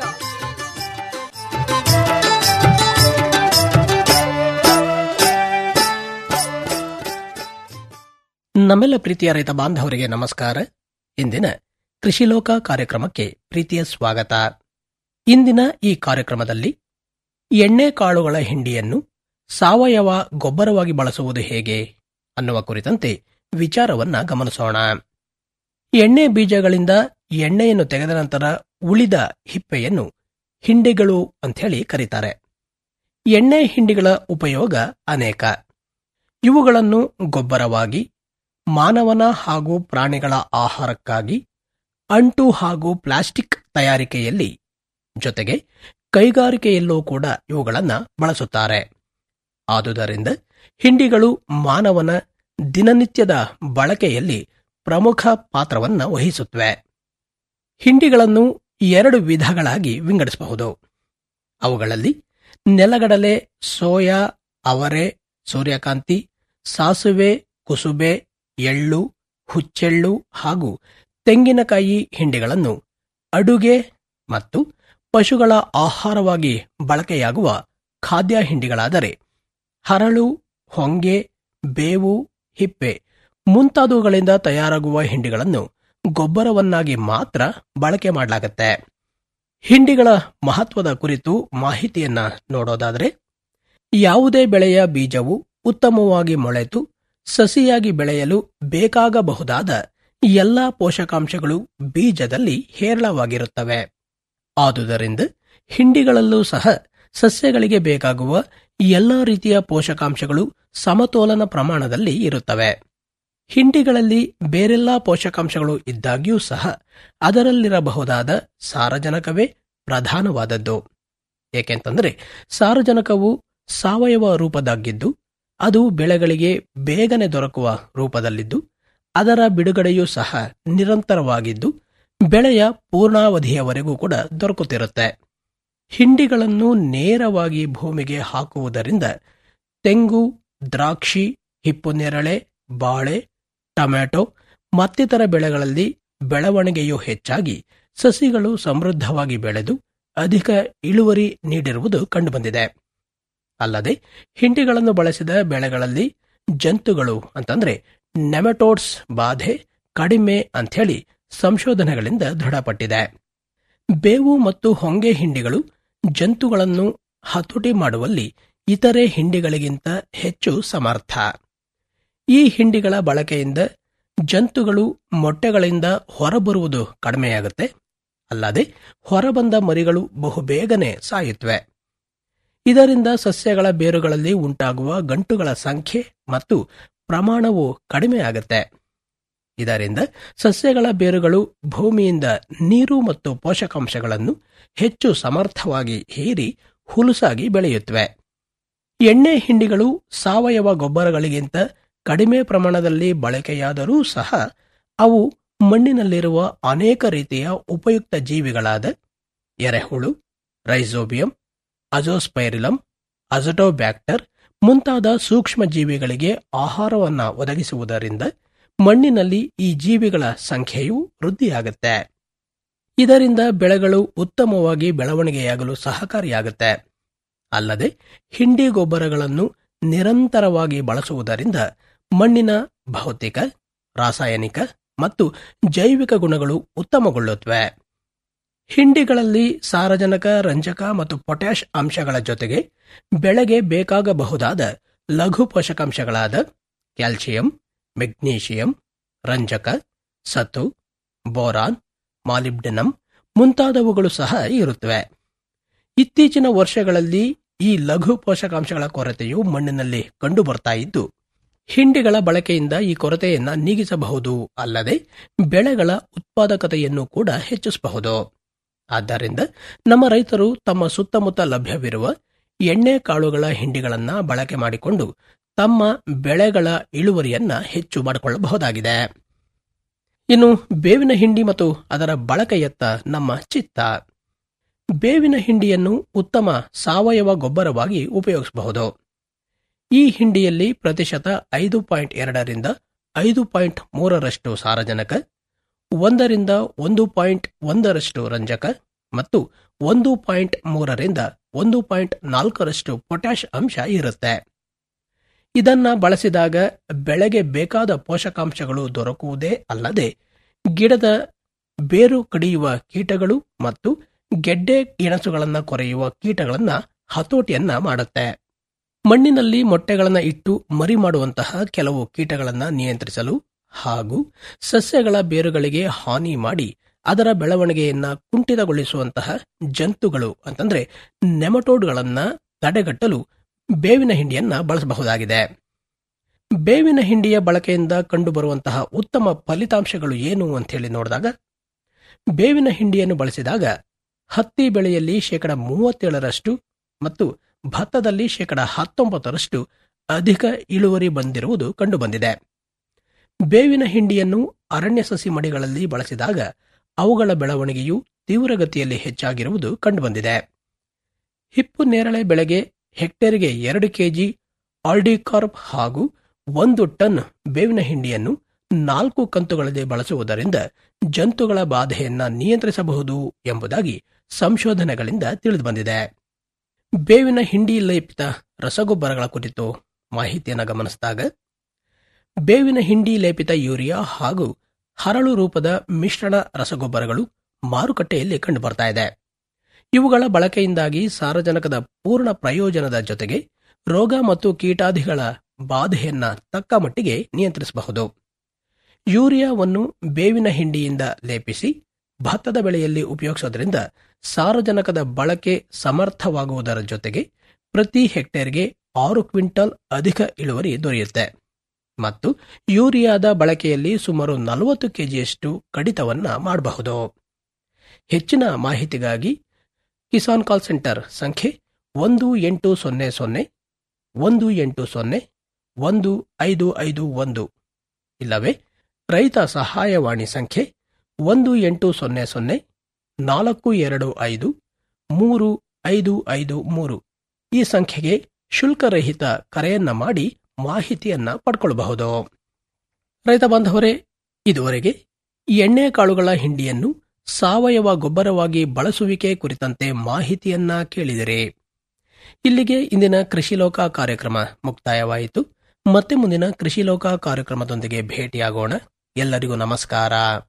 ನಮ್ಮೆಲ್ಲ ಪ್ರೀತಿಯ ರೈತ ಬಾಂಧವರಿಗೆ ನಮಸ್ಕಾರ ಇಂದಿನ ಕೃಷಿಲೋಕ ಕಾರ್ಯಕ್ರಮಕ್ಕೆ ಪ್ರೀತಿಯ ಸ್ವಾಗತ ಇಂದಿನ ಈ ಕಾರ್ಯಕ್ರಮದಲ್ಲಿ ಎಣ್ಣೆ ಕಾಳುಗಳ ಹಿಂಡಿಯನ್ನು ಸಾವಯವ ಗೊಬ್ಬರವಾಗಿ ಬಳಸುವುದು ಹೇಗೆ ಅನ್ನುವ ಕುರಿತಂತೆ ವಿಚಾರವನ್ನ ಗಮನಿಸೋಣ ಎಣ್ಣೆ ಬೀಜಗಳಿಂದ ಎಣ್ಣೆಯನ್ನು ತೆಗೆದ ನಂತರ ಉಳಿದ ಹಿಪ್ಪೆಯನ್ನು ಹಿಂಡಿಗಳು ಅಂಥೇಳಿ ಕರೀತಾರೆ ಎಣ್ಣೆ ಹಿಂಡಿಗಳ ಉಪಯೋಗ ಅನೇಕ ಇವುಗಳನ್ನು ಗೊಬ್ಬರವಾಗಿ ಮಾನವನ ಹಾಗೂ ಪ್ರಾಣಿಗಳ ಆಹಾರಕ್ಕಾಗಿ ಅಂಟು ಹಾಗೂ ಪ್ಲಾಸ್ಟಿಕ್ ತಯಾರಿಕೆಯಲ್ಲಿ ಜೊತೆಗೆ ಕೈಗಾರಿಕೆಯಲ್ಲೂ ಕೂಡ ಇವುಗಳನ್ನು ಬಳಸುತ್ತಾರೆ ಆದುದರಿಂದ ಹಿಂಡಿಗಳು ಮಾನವನ ದಿನನಿತ್ಯದ ಬಳಕೆಯಲ್ಲಿ ಪ್ರಮುಖ ಪಾತ್ರವನ್ನ ವಹಿಸುತ್ತವೆ ಹಿಂಡಿಗಳನ್ನು ಎರಡು ವಿಧಗಳಾಗಿ ವಿಂಗಡಿಸಬಹುದು ಅವುಗಳಲ್ಲಿ ನೆಲಗಡಲೆ ಸೋಯಾ ಅವರೆ ಸೂರ್ಯಕಾಂತಿ ಸಾಸುವೆ ಕುಸುಬೆ ಎಳ್ಳು ಹುಚ್ಚೆಳ್ಳು ಹಾಗೂ ತೆಂಗಿನಕಾಯಿ ಹಿಂಡಿಗಳನ್ನು ಅಡುಗೆ ಮತ್ತು ಪಶುಗಳ ಆಹಾರವಾಗಿ ಬಳಕೆಯಾಗುವ ಖಾದ್ಯ ಹಿಂಡಿಗಳಾದರೆ ಹರಳು ಹೊಂಗೆ ಬೇವು ಹಿಪ್ಪೆ ಮುಂತಾದವುಗಳಿಂದ ತಯಾರಾಗುವ ಹಿಂಡಿಗಳನ್ನು ಗೊಬ್ಬರವನ್ನಾಗಿ ಮಾತ್ರ ಬಳಕೆ ಮಾಡಲಾಗುತ್ತೆ ಹಿಂಡಿಗಳ ಮಹತ್ವದ ಕುರಿತು ಮಾಹಿತಿಯನ್ನ ನೋಡೋದಾದರೆ ಯಾವುದೇ ಬೆಳೆಯ ಬೀಜವು ಉತ್ತಮವಾಗಿ ಮೊಳೆತು ಸಸಿಯಾಗಿ ಬೆಳೆಯಲು ಬೇಕಾಗಬಹುದಾದ ಎಲ್ಲಾ ಪೋಷಕಾಂಶಗಳು ಬೀಜದಲ್ಲಿ ಹೇರಳವಾಗಿರುತ್ತವೆ ಆದುದರಿಂದ ಹಿಂಡಿಗಳಲ್ಲೂ ಸಹ ಸಸ್ಯಗಳಿಗೆ ಬೇಕಾಗುವ ಎಲ್ಲಾ ರೀತಿಯ ಪೋಷಕಾಂಶಗಳು ಸಮತೋಲನ ಪ್ರಮಾಣದಲ್ಲಿ ಇರುತ್ತವೆ ಹಿಂಡಿಗಳಲ್ಲಿ ಬೇರೆಲ್ಲಾ ಪೋಷಕಾಂಶಗಳು ಇದ್ದಾಗ್ಯೂ ಸಹ ಅದರಲ್ಲಿರಬಹುದಾದ ಸಾರಜನಕವೇ ಪ್ರಧಾನವಾದದ್ದು ಏಕೆಂತಂದರೆ ಸಾರಜನಕವು ಸಾವಯವ ರೂಪದಾಗಿದ್ದು ಅದು ಬೆಳೆಗಳಿಗೆ ಬೇಗನೆ ದೊರಕುವ ರೂಪದಲ್ಲಿದ್ದು ಅದರ ಬಿಡುಗಡೆಯೂ ಸಹ ನಿರಂತರವಾಗಿದ್ದು ಬೆಳೆಯ ಪೂರ್ಣಾವಧಿಯವರೆಗೂ ಕೂಡ ದೊರಕುತ್ತಿರುತ್ತೆ ಹಿಂಡಿಗಳನ್ನು ನೇರವಾಗಿ ಭೂಮಿಗೆ ಹಾಕುವುದರಿಂದ ತೆಂಗು ದ್ರಾಕ್ಷಿ ಹಿಪ್ಪುನೇರಳೆ ಬಾಳೆ ಟೊಮ್ಯಾಟೊ ಮತ್ತಿತರ ಬೆಳೆಗಳಲ್ಲಿ ಬೆಳವಣಿಗೆಯು ಹೆಚ್ಚಾಗಿ ಸಸಿಗಳು ಸಮೃದ್ಧವಾಗಿ ಬೆಳೆದು ಅಧಿಕ ಇಳುವರಿ ನೀಡಿರುವುದು ಕಂಡುಬಂದಿದೆ ಅಲ್ಲದೆ ಹಿಂಡಿಗಳನ್ನು ಬಳಸಿದ ಬೆಳೆಗಳಲ್ಲಿ ಜಂತುಗಳು ಅಂತಂದ್ರೆ ನೆಮೆಟೋಡ್ಸ್ ಬಾಧೆ ಕಡಿಮೆ ಅಂಥೇಳಿ ಸಂಶೋಧನೆಗಳಿಂದ ದೃಢಪಟ್ಟಿದೆ ಬೇವು ಮತ್ತು ಹೊಂಗೆ ಹಿಂಡಿಗಳು ಜಂತುಗಳನ್ನು ಹತೋಟಿ ಮಾಡುವಲ್ಲಿ ಇತರೆ ಹಿಂಡಿಗಳಿಗಿಂತ ಹೆಚ್ಚು ಸಮರ್ಥ ಈ ಹಿಂಡಿಗಳ ಬಳಕೆಯಿಂದ ಜಂತುಗಳು ಮೊಟ್ಟೆಗಳಿಂದ ಹೊರಬರುವುದು ಕಡಿಮೆಯಾಗುತ್ತೆ ಅಲ್ಲದೆ ಹೊರಬಂದ ಮರಿಗಳು ಬಹುಬೇಗನೆ ಸಾಯುತ್ತವೆ ಇದರಿಂದ ಸಸ್ಯಗಳ ಬೇರುಗಳಲ್ಲಿ ಉಂಟಾಗುವ ಗಂಟುಗಳ ಸಂಖ್ಯೆ ಮತ್ತು ಪ್ರಮಾಣವು ಕಡಿಮೆಯಾಗುತ್ತೆ ಇದರಿಂದ ಸಸ್ಯಗಳ ಬೇರುಗಳು ಭೂಮಿಯಿಂದ ನೀರು ಮತ್ತು ಪೋಷಕಾಂಶಗಳನ್ನು ಹೆಚ್ಚು ಸಮರ್ಥವಾಗಿ ಹೀರಿ ಹುಲುಸಾಗಿ ಬೆಳೆಯುತ್ತವೆ ಎಣ್ಣೆ ಹಿಂಡಿಗಳು ಸಾವಯವ ಗೊಬ್ಬರಗಳಿಗಿಂತ ಕಡಿಮೆ ಪ್ರಮಾಣದಲ್ಲಿ ಬಳಕೆಯಾದರೂ ಸಹ ಅವು ಮಣ್ಣಿನಲ್ಲಿರುವ ಅನೇಕ ರೀತಿಯ ಉಪಯುಕ್ತ ಜೀವಿಗಳಾದ ಎರೆಹುಳು ರೈಸೋಬಿಯಂ ಅಜೋಸ್ಪೈರಿಲಂ ಅಜಟೋಬ್ಯಾಕ್ಟರ್ ಮುಂತಾದ ಸೂಕ್ಷ್ಮ ಜೀವಿಗಳಿಗೆ ಆಹಾರವನ್ನ ಒದಗಿಸುವುದರಿಂದ ಮಣ್ಣಿನಲ್ಲಿ ಈ ಜೀವಿಗಳ ಸಂಖ್ಯೆಯು ವೃದ್ಧಿಯಾಗುತ್ತೆ ಇದರಿಂದ ಬೆಳೆಗಳು ಉತ್ತಮವಾಗಿ ಬೆಳವಣಿಗೆಯಾಗಲು ಸಹಕಾರಿಯಾಗುತ್ತೆ ಅಲ್ಲದೆ ಹಿಂಡಿ ಗೊಬ್ಬರಗಳನ್ನು ನಿರಂತರವಾಗಿ ಬಳಸುವುದರಿಂದ ಮಣ್ಣಿನ ಭೌತಿಕ ರಾಸಾಯನಿಕ ಮತ್ತು ಜೈವಿಕ ಗುಣಗಳು ಉತ್ತಮಗೊಳ್ಳುತ್ತವೆ ಹಿಂಡಿಗಳಲ್ಲಿ ಸಾರಜನಕ ರಂಜಕ ಮತ್ತು ಪೊಟ್ಯಾಷ್ ಅಂಶಗಳ ಜೊತೆಗೆ ಬೆಳೆಗೆ ಬೇಕಾಗಬಹುದಾದ ಲಘು ಪೋಷಕಾಂಶಗಳಾದ ಕ್ಯಾಲ್ಸಿಯಂ ಮೆಗ್ನೀಷಿಯಂ ರಂಜಕ ಸತು ಬೋರಾನ್ ಮಾಲಿಬ್ಡೆನಮ್ ಮುಂತಾದವುಗಳು ಸಹ ಇರುತ್ತವೆ ಇತ್ತೀಚಿನ ವರ್ಷಗಳಲ್ಲಿ ಈ ಲಘು ಪೋಷಕಾಂಶಗಳ ಕೊರತೆಯು ಮಣ್ಣಿನಲ್ಲಿ ಕಂಡುಬರ್ತಾ ಇದ್ದು ಹಿಂಡಿಗಳ ಬಳಕೆಯಿಂದ ಈ ಕೊರತೆಯನ್ನ ನೀಗಿಸಬಹುದು ಅಲ್ಲದೆ ಬೆಳೆಗಳ ಉತ್ಪಾದಕತೆಯನ್ನು ಕೂಡ ಹೆಚ್ಚಿಸಬಹುದು ಆದ್ದರಿಂದ ನಮ್ಮ ರೈತರು ತಮ್ಮ ಸುತ್ತಮುತ್ತ ಲಭ್ಯವಿರುವ ಎಣ್ಣೆ ಕಾಳುಗಳ ಹಿಂಡಿಗಳನ್ನ ಬಳಕೆ ಮಾಡಿಕೊಂಡು ತಮ್ಮ ಬೆಳೆಗಳ ಇಳುವರಿಯನ್ನ ಹೆಚ್ಚು ಮಾಡಿಕೊಳ್ಳಬಹುದಾಗಿದೆ ಇನ್ನು ಬೇವಿನ ಹಿಂಡಿ ಮತ್ತು ಅದರ ಬಳಕೆಯತ್ತ ನಮ್ಮ ಚಿತ್ತ ಬೇವಿನ ಹಿಂಡಿಯನ್ನು ಉತ್ತಮ ಸಾವಯವ ಗೊಬ್ಬರವಾಗಿ ಉಪಯೋಗಿಸಬಹುದು ಈ ಹಿಂಡಿಯಲ್ಲಿ ಪ್ರತಿಶತ ಐದು ಪಾಯಿಂಟ್ ಎರಡರಿಂದ ಐದು ಪಾಯಿಂಟ್ ಮೂರರಷ್ಟು ಸಾರಜನಕ ಒಂದರಿಂದ ಒಂದು ಪಾಯಿಂಟ್ ಒಂದರಷ್ಟು ರಂಜಕ ಮತ್ತು ಒಂದು ಪಾಯಿಂಟ್ ಮೂರರಿಂದ ಒಂದು ಪಾಯಿಂಟ್ ನಾಲ್ಕರಷ್ಟು ಪೊಟ್ಯಾಷ್ ಅಂಶ ಇರುತ್ತೆ ಇದನ್ನ ಬಳಸಿದಾಗ ಬೆಳೆಗೆ ಬೇಕಾದ ಪೋಷಕಾಂಶಗಳು ದೊರಕುವುದೇ ಅಲ್ಲದೆ ಗಿಡದ ಬೇರು ಕಡಿಯುವ ಕೀಟಗಳು ಮತ್ತು ಗೆಡ್ಡೆ ಗೆಣಸುಗಳನ್ನು ಕೊರೆಯುವ ಕೀಟಗಳನ್ನ ಹತೋಟಿಯನ್ನ ಮಾಡುತ್ತೆ ಮಣ್ಣಿನಲ್ಲಿ ಮೊಟ್ಟೆಗಳನ್ನ ಇಟ್ಟು ಮರಿ ಮಾಡುವಂತಹ ಕೆಲವು ಕೀಟಗಳನ್ನ ನಿಯಂತ್ರಿಸಲು ಹಾಗೂ ಸಸ್ಯಗಳ ಬೇರುಗಳಿಗೆ ಹಾನಿ ಮಾಡಿ ಅದರ ಬೆಳವಣಿಗೆಯನ್ನ ಕುಂಠಿತಗೊಳಿಸುವಂತಹ ಜಂತುಗಳು ಅಂತಂದ್ರೆ ನೆಮಟೋಡ್ಗಳನ್ನ ತಡೆಗಟ್ಟಲು ಬೇವಿನ ಹಿಂಡಿಯನ್ನ ಬಳಸಬಹುದಾಗಿದೆ ಬೇವಿನ ಹಿಂಡಿಯ ಬಳಕೆಯಿಂದ ಕಂಡುಬರುವಂತಹ ಉತ್ತಮ ಫಲಿತಾಂಶಗಳು ಏನು ಅಂತ ಹೇಳಿ ನೋಡಿದಾಗ ಬೇವಿನ ಹಿಂಡಿಯನ್ನು ಬಳಸಿದಾಗ ಹತ್ತಿ ಬೆಳೆಯಲ್ಲಿ ಶೇಕಡ ಮೂವತ್ತೇಳರಷ್ಟು ಮತ್ತು ಭತ್ತದಲ್ಲಿ ಶೇಕಡ ಹತ್ತೊಂಬತ್ತರಷ್ಟು ಅಧಿಕ ಇಳುವರಿ ಬಂದಿರುವುದು ಕಂಡುಬಂದಿದೆ ಬೇವಿನ ಹಿಂಡಿಯನ್ನು ಅರಣ್ಯ ಸಸಿ ಮಡಿಗಳಲ್ಲಿ ಬಳಸಿದಾಗ ಅವುಗಳ ಬೆಳವಣಿಗೆಯು ತೀವ್ರಗತಿಯಲ್ಲಿ ಹೆಚ್ಚಾಗಿರುವುದು ಕಂಡುಬಂದಿದೆ ಹಿಪ್ಪು ನೇರಳೆ ಬೆಳೆಗೆ ಹೆಕ್ಟೇರಿಗೆ ಎರಡು ಕೆಜಿ ಆಲ್ಡಿಕಾರ್ಪ್ ಹಾಗೂ ಒಂದು ಟನ್ ಬೇವಿನ ಹಿಂಡಿಯನ್ನು ನಾಲ್ಕು ಕಂತುಗಳಲ್ಲಿ ಬಳಸುವುದರಿಂದ ಜಂತುಗಳ ಬಾಧೆಯನ್ನ ನಿಯಂತ್ರಿಸಬಹುದು ಎಂಬುದಾಗಿ ಸಂಶೋಧನೆಗಳಿಂದ ತಿಳಿದುಬಂದಿದೆ ಬೇವಿನ ಹಿಂಡಿ ಲೇಪಿತ ರಸಗೊಬ್ಬರಗಳ ಕುರಿತು ಮಾಹಿತಿಯನ್ನು ಗಮನಿಸಿದಾಗ ಬೇವಿನ ಹಿಂಡಿ ಲೇಪಿತ ಯೂರಿಯಾ ಹಾಗೂ ಹರಳು ರೂಪದ ಮಿಶ್ರಣ ರಸಗೊಬ್ಬರಗಳು ಮಾರುಕಟ್ಟೆಯಲ್ಲಿ ಕಂಡುಬರ್ತಾ ಇದೆ ಇವುಗಳ ಬಳಕೆಯಿಂದಾಗಿ ಸಾರಜನಕದ ಪೂರ್ಣ ಪ್ರಯೋಜನದ ಜೊತೆಗೆ ರೋಗ ಮತ್ತು ಕೀಟಾದಿಗಳ ಬಾಧೆಯನ್ನ ತಕ್ಕ ಮಟ್ಟಿಗೆ ನಿಯಂತ್ರಿಸಬಹುದು ಯೂರಿಯಾವನ್ನು ಬೇವಿನ ಹಿಂಡಿಯಿಂದ ಲೇಪಿಸಿ ಭತ್ತದ ಬೆಳೆಯಲ್ಲಿ ಉಪಯೋಗಿಸೋದ್ರಿಂದ ಸಾರಜನಕದ ಬಳಕೆ ಸಮರ್ಥವಾಗುವುದರ ಜೊತೆಗೆ ಪ್ರತಿ ಹೆಕ್ಟೇರ್ಗೆ ಆರು ಕ್ವಿಂಟಲ್ ಅಧಿಕ ಇಳುವರಿ ದೊರೆಯುತ್ತೆ ಮತ್ತು ಯೂರಿಯಾದ ಬಳಕೆಯಲ್ಲಿ ಸುಮಾರು ನಲವತ್ತು ಕೆಜಿಯಷ್ಟು ಕಡಿತವನ್ನ ಮಾಡಬಹುದು ಹೆಚ್ಚಿನ ಮಾಹಿತಿಗಾಗಿ ಕಿಸಾನ್ ಕಾಲ್ ಸೆಂಟರ್ ಸಂಖ್ಯೆ ಒಂದು ಎಂಟು ಸೊನ್ನೆ ಸೊನ್ನೆ ಒಂದು ಎಂಟು ಸೊನ್ನೆ ಒಂದು ಐದು ಐದು ಒಂದು ಇಲ್ಲವೇ ರೈತ ಸಹಾಯವಾಣಿ ಸಂಖ್ಯೆ ಒಂದು ಎಂಟು ಸೊನ್ನೆ ಸೊನ್ನೆ ನಾಲ್ಕು ಎರಡು ಐದು ಮೂರು ಐದು ಐದು ಮೂರು ಈ ಸಂಖ್ಯೆಗೆ ಶುಲ್ಕರಹಿತ ಕರೆಯನ್ನ ಮಾಡಿ ಮಾಹಿತಿಯನ್ನ ಪಡ್ಕೊಳ್ಳಬಹುದು ರೈತ ಬಾಂಧವರೇ ಇದುವರೆಗೆ ಎಣ್ಣೆ ಕಾಳುಗಳ ಹಿಂಡಿಯನ್ನು ಸಾವಯವ ಗೊಬ್ಬರವಾಗಿ ಬಳಸುವಿಕೆ ಕುರಿತಂತೆ ಮಾಹಿತಿಯನ್ನ ಕೇಳಿದಿರಿ ಇಲ್ಲಿಗೆ ಇಂದಿನ ಕೃಷಿ ಲೋಕ ಕಾರ್ಯಕ್ರಮ ಮುಕ್ತಾಯವಾಯಿತು ಮತ್ತೆ ಮುಂದಿನ ಕೃಷಿ ಲೋಕ ಕಾರ್ಯಕ್ರಮದೊಂದಿಗೆ ಭೇಟಿಯಾಗೋಣ ಎಲ್ಲರಿಗೂ ನಮಸ್ಕಾರ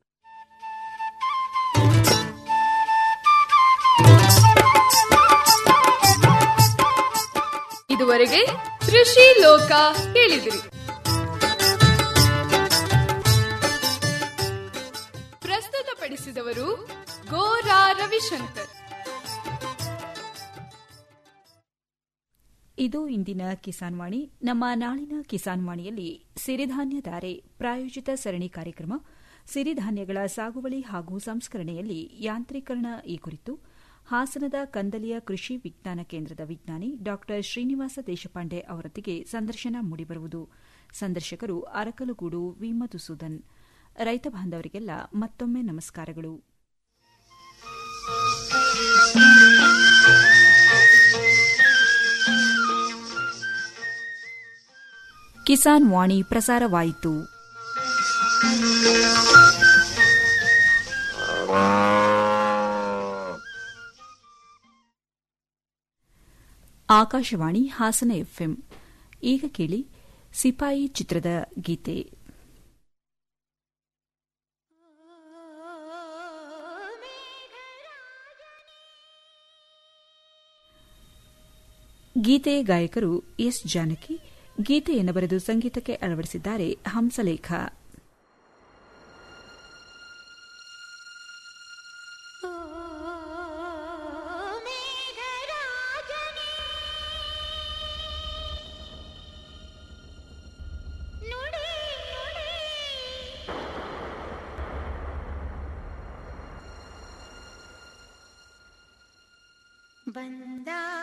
ಇದುವರೆಗೆ ಕೃಷಿ ಲೋಕ ಕೇಳಿದಿರಿ ಪ್ರಸ್ತುತಪಡಿಸಿದವರು ಗೋರಾ ರವಿಶಂಕರ್ ಇದು ಇಂದಿನ ಕಿಸಾನ್ ವಾಣಿ ನಮ್ಮ ನಾಳಿನ ಕಿಸಾನ್ ವಾಣಿಯಲ್ಲಿ ಸಿರಿಧಾನ್ಯ ಧಾರೆ ಪ್ರಾಯೋಜಿತ ಸರಣಿ ಕಾರ್ಯಕ್ರಮ ಸಿರಿಧಾನ್ಯಗಳ ಸಾಗುವಳಿ ಹಾಗೂ ಸಂಸ್ಕರಣೆಯಲ್ಲಿ ಯಾಂತ್ರೀಕರಣ ಈ ಕುರಿತು ಹಾಸನದ ಕಂದಲಿಯ ಕೃಷಿ ವಿಜ್ಞಾನ ಕೇಂದ್ರದ ವಿಜ್ಞಾನಿ ಡಾ ಶ್ರೀನಿವಾಸ ದೇಶಪಾಂಡೆ ಅವರೊಂದಿಗೆ ಸಂದರ್ಶನ ಮೂಡಿಬರುವುದು ಸಂದರ್ಶಕರು ಅರಕಲಗೂಡು ವಿ ಮಧುಸೂದನ್ ರೈತ ಬಾಂಧವರಿಗೆಲ್ಲ ಮತ್ತೊಮ್ಮೆ ನಮಸ್ಕಾರಗಳು ಕಿಸಾನ್ ವಾಣಿ ಪ್ರಸಾರವಾಯಿತು ಆಕಾಶವಾಣಿ ಹಾಸನ ಎಫ್ಎಂ ಈಗ ಕೇಳಿ ಸಿಪಾಯಿ ಚಿತ್ರದ ಗೀತೆ ಗೀತೆ ಗಾಯಕರು ಎಸ್ ಜಾನಕಿ ಗೀತೆಯನ್ನು ಬರೆದು ಸಂಗೀತಕ್ಕೆ ಅಳವಡಿಸಿದ್ದಾರೆ ಹಂಸಲೇಖ ಬಂದ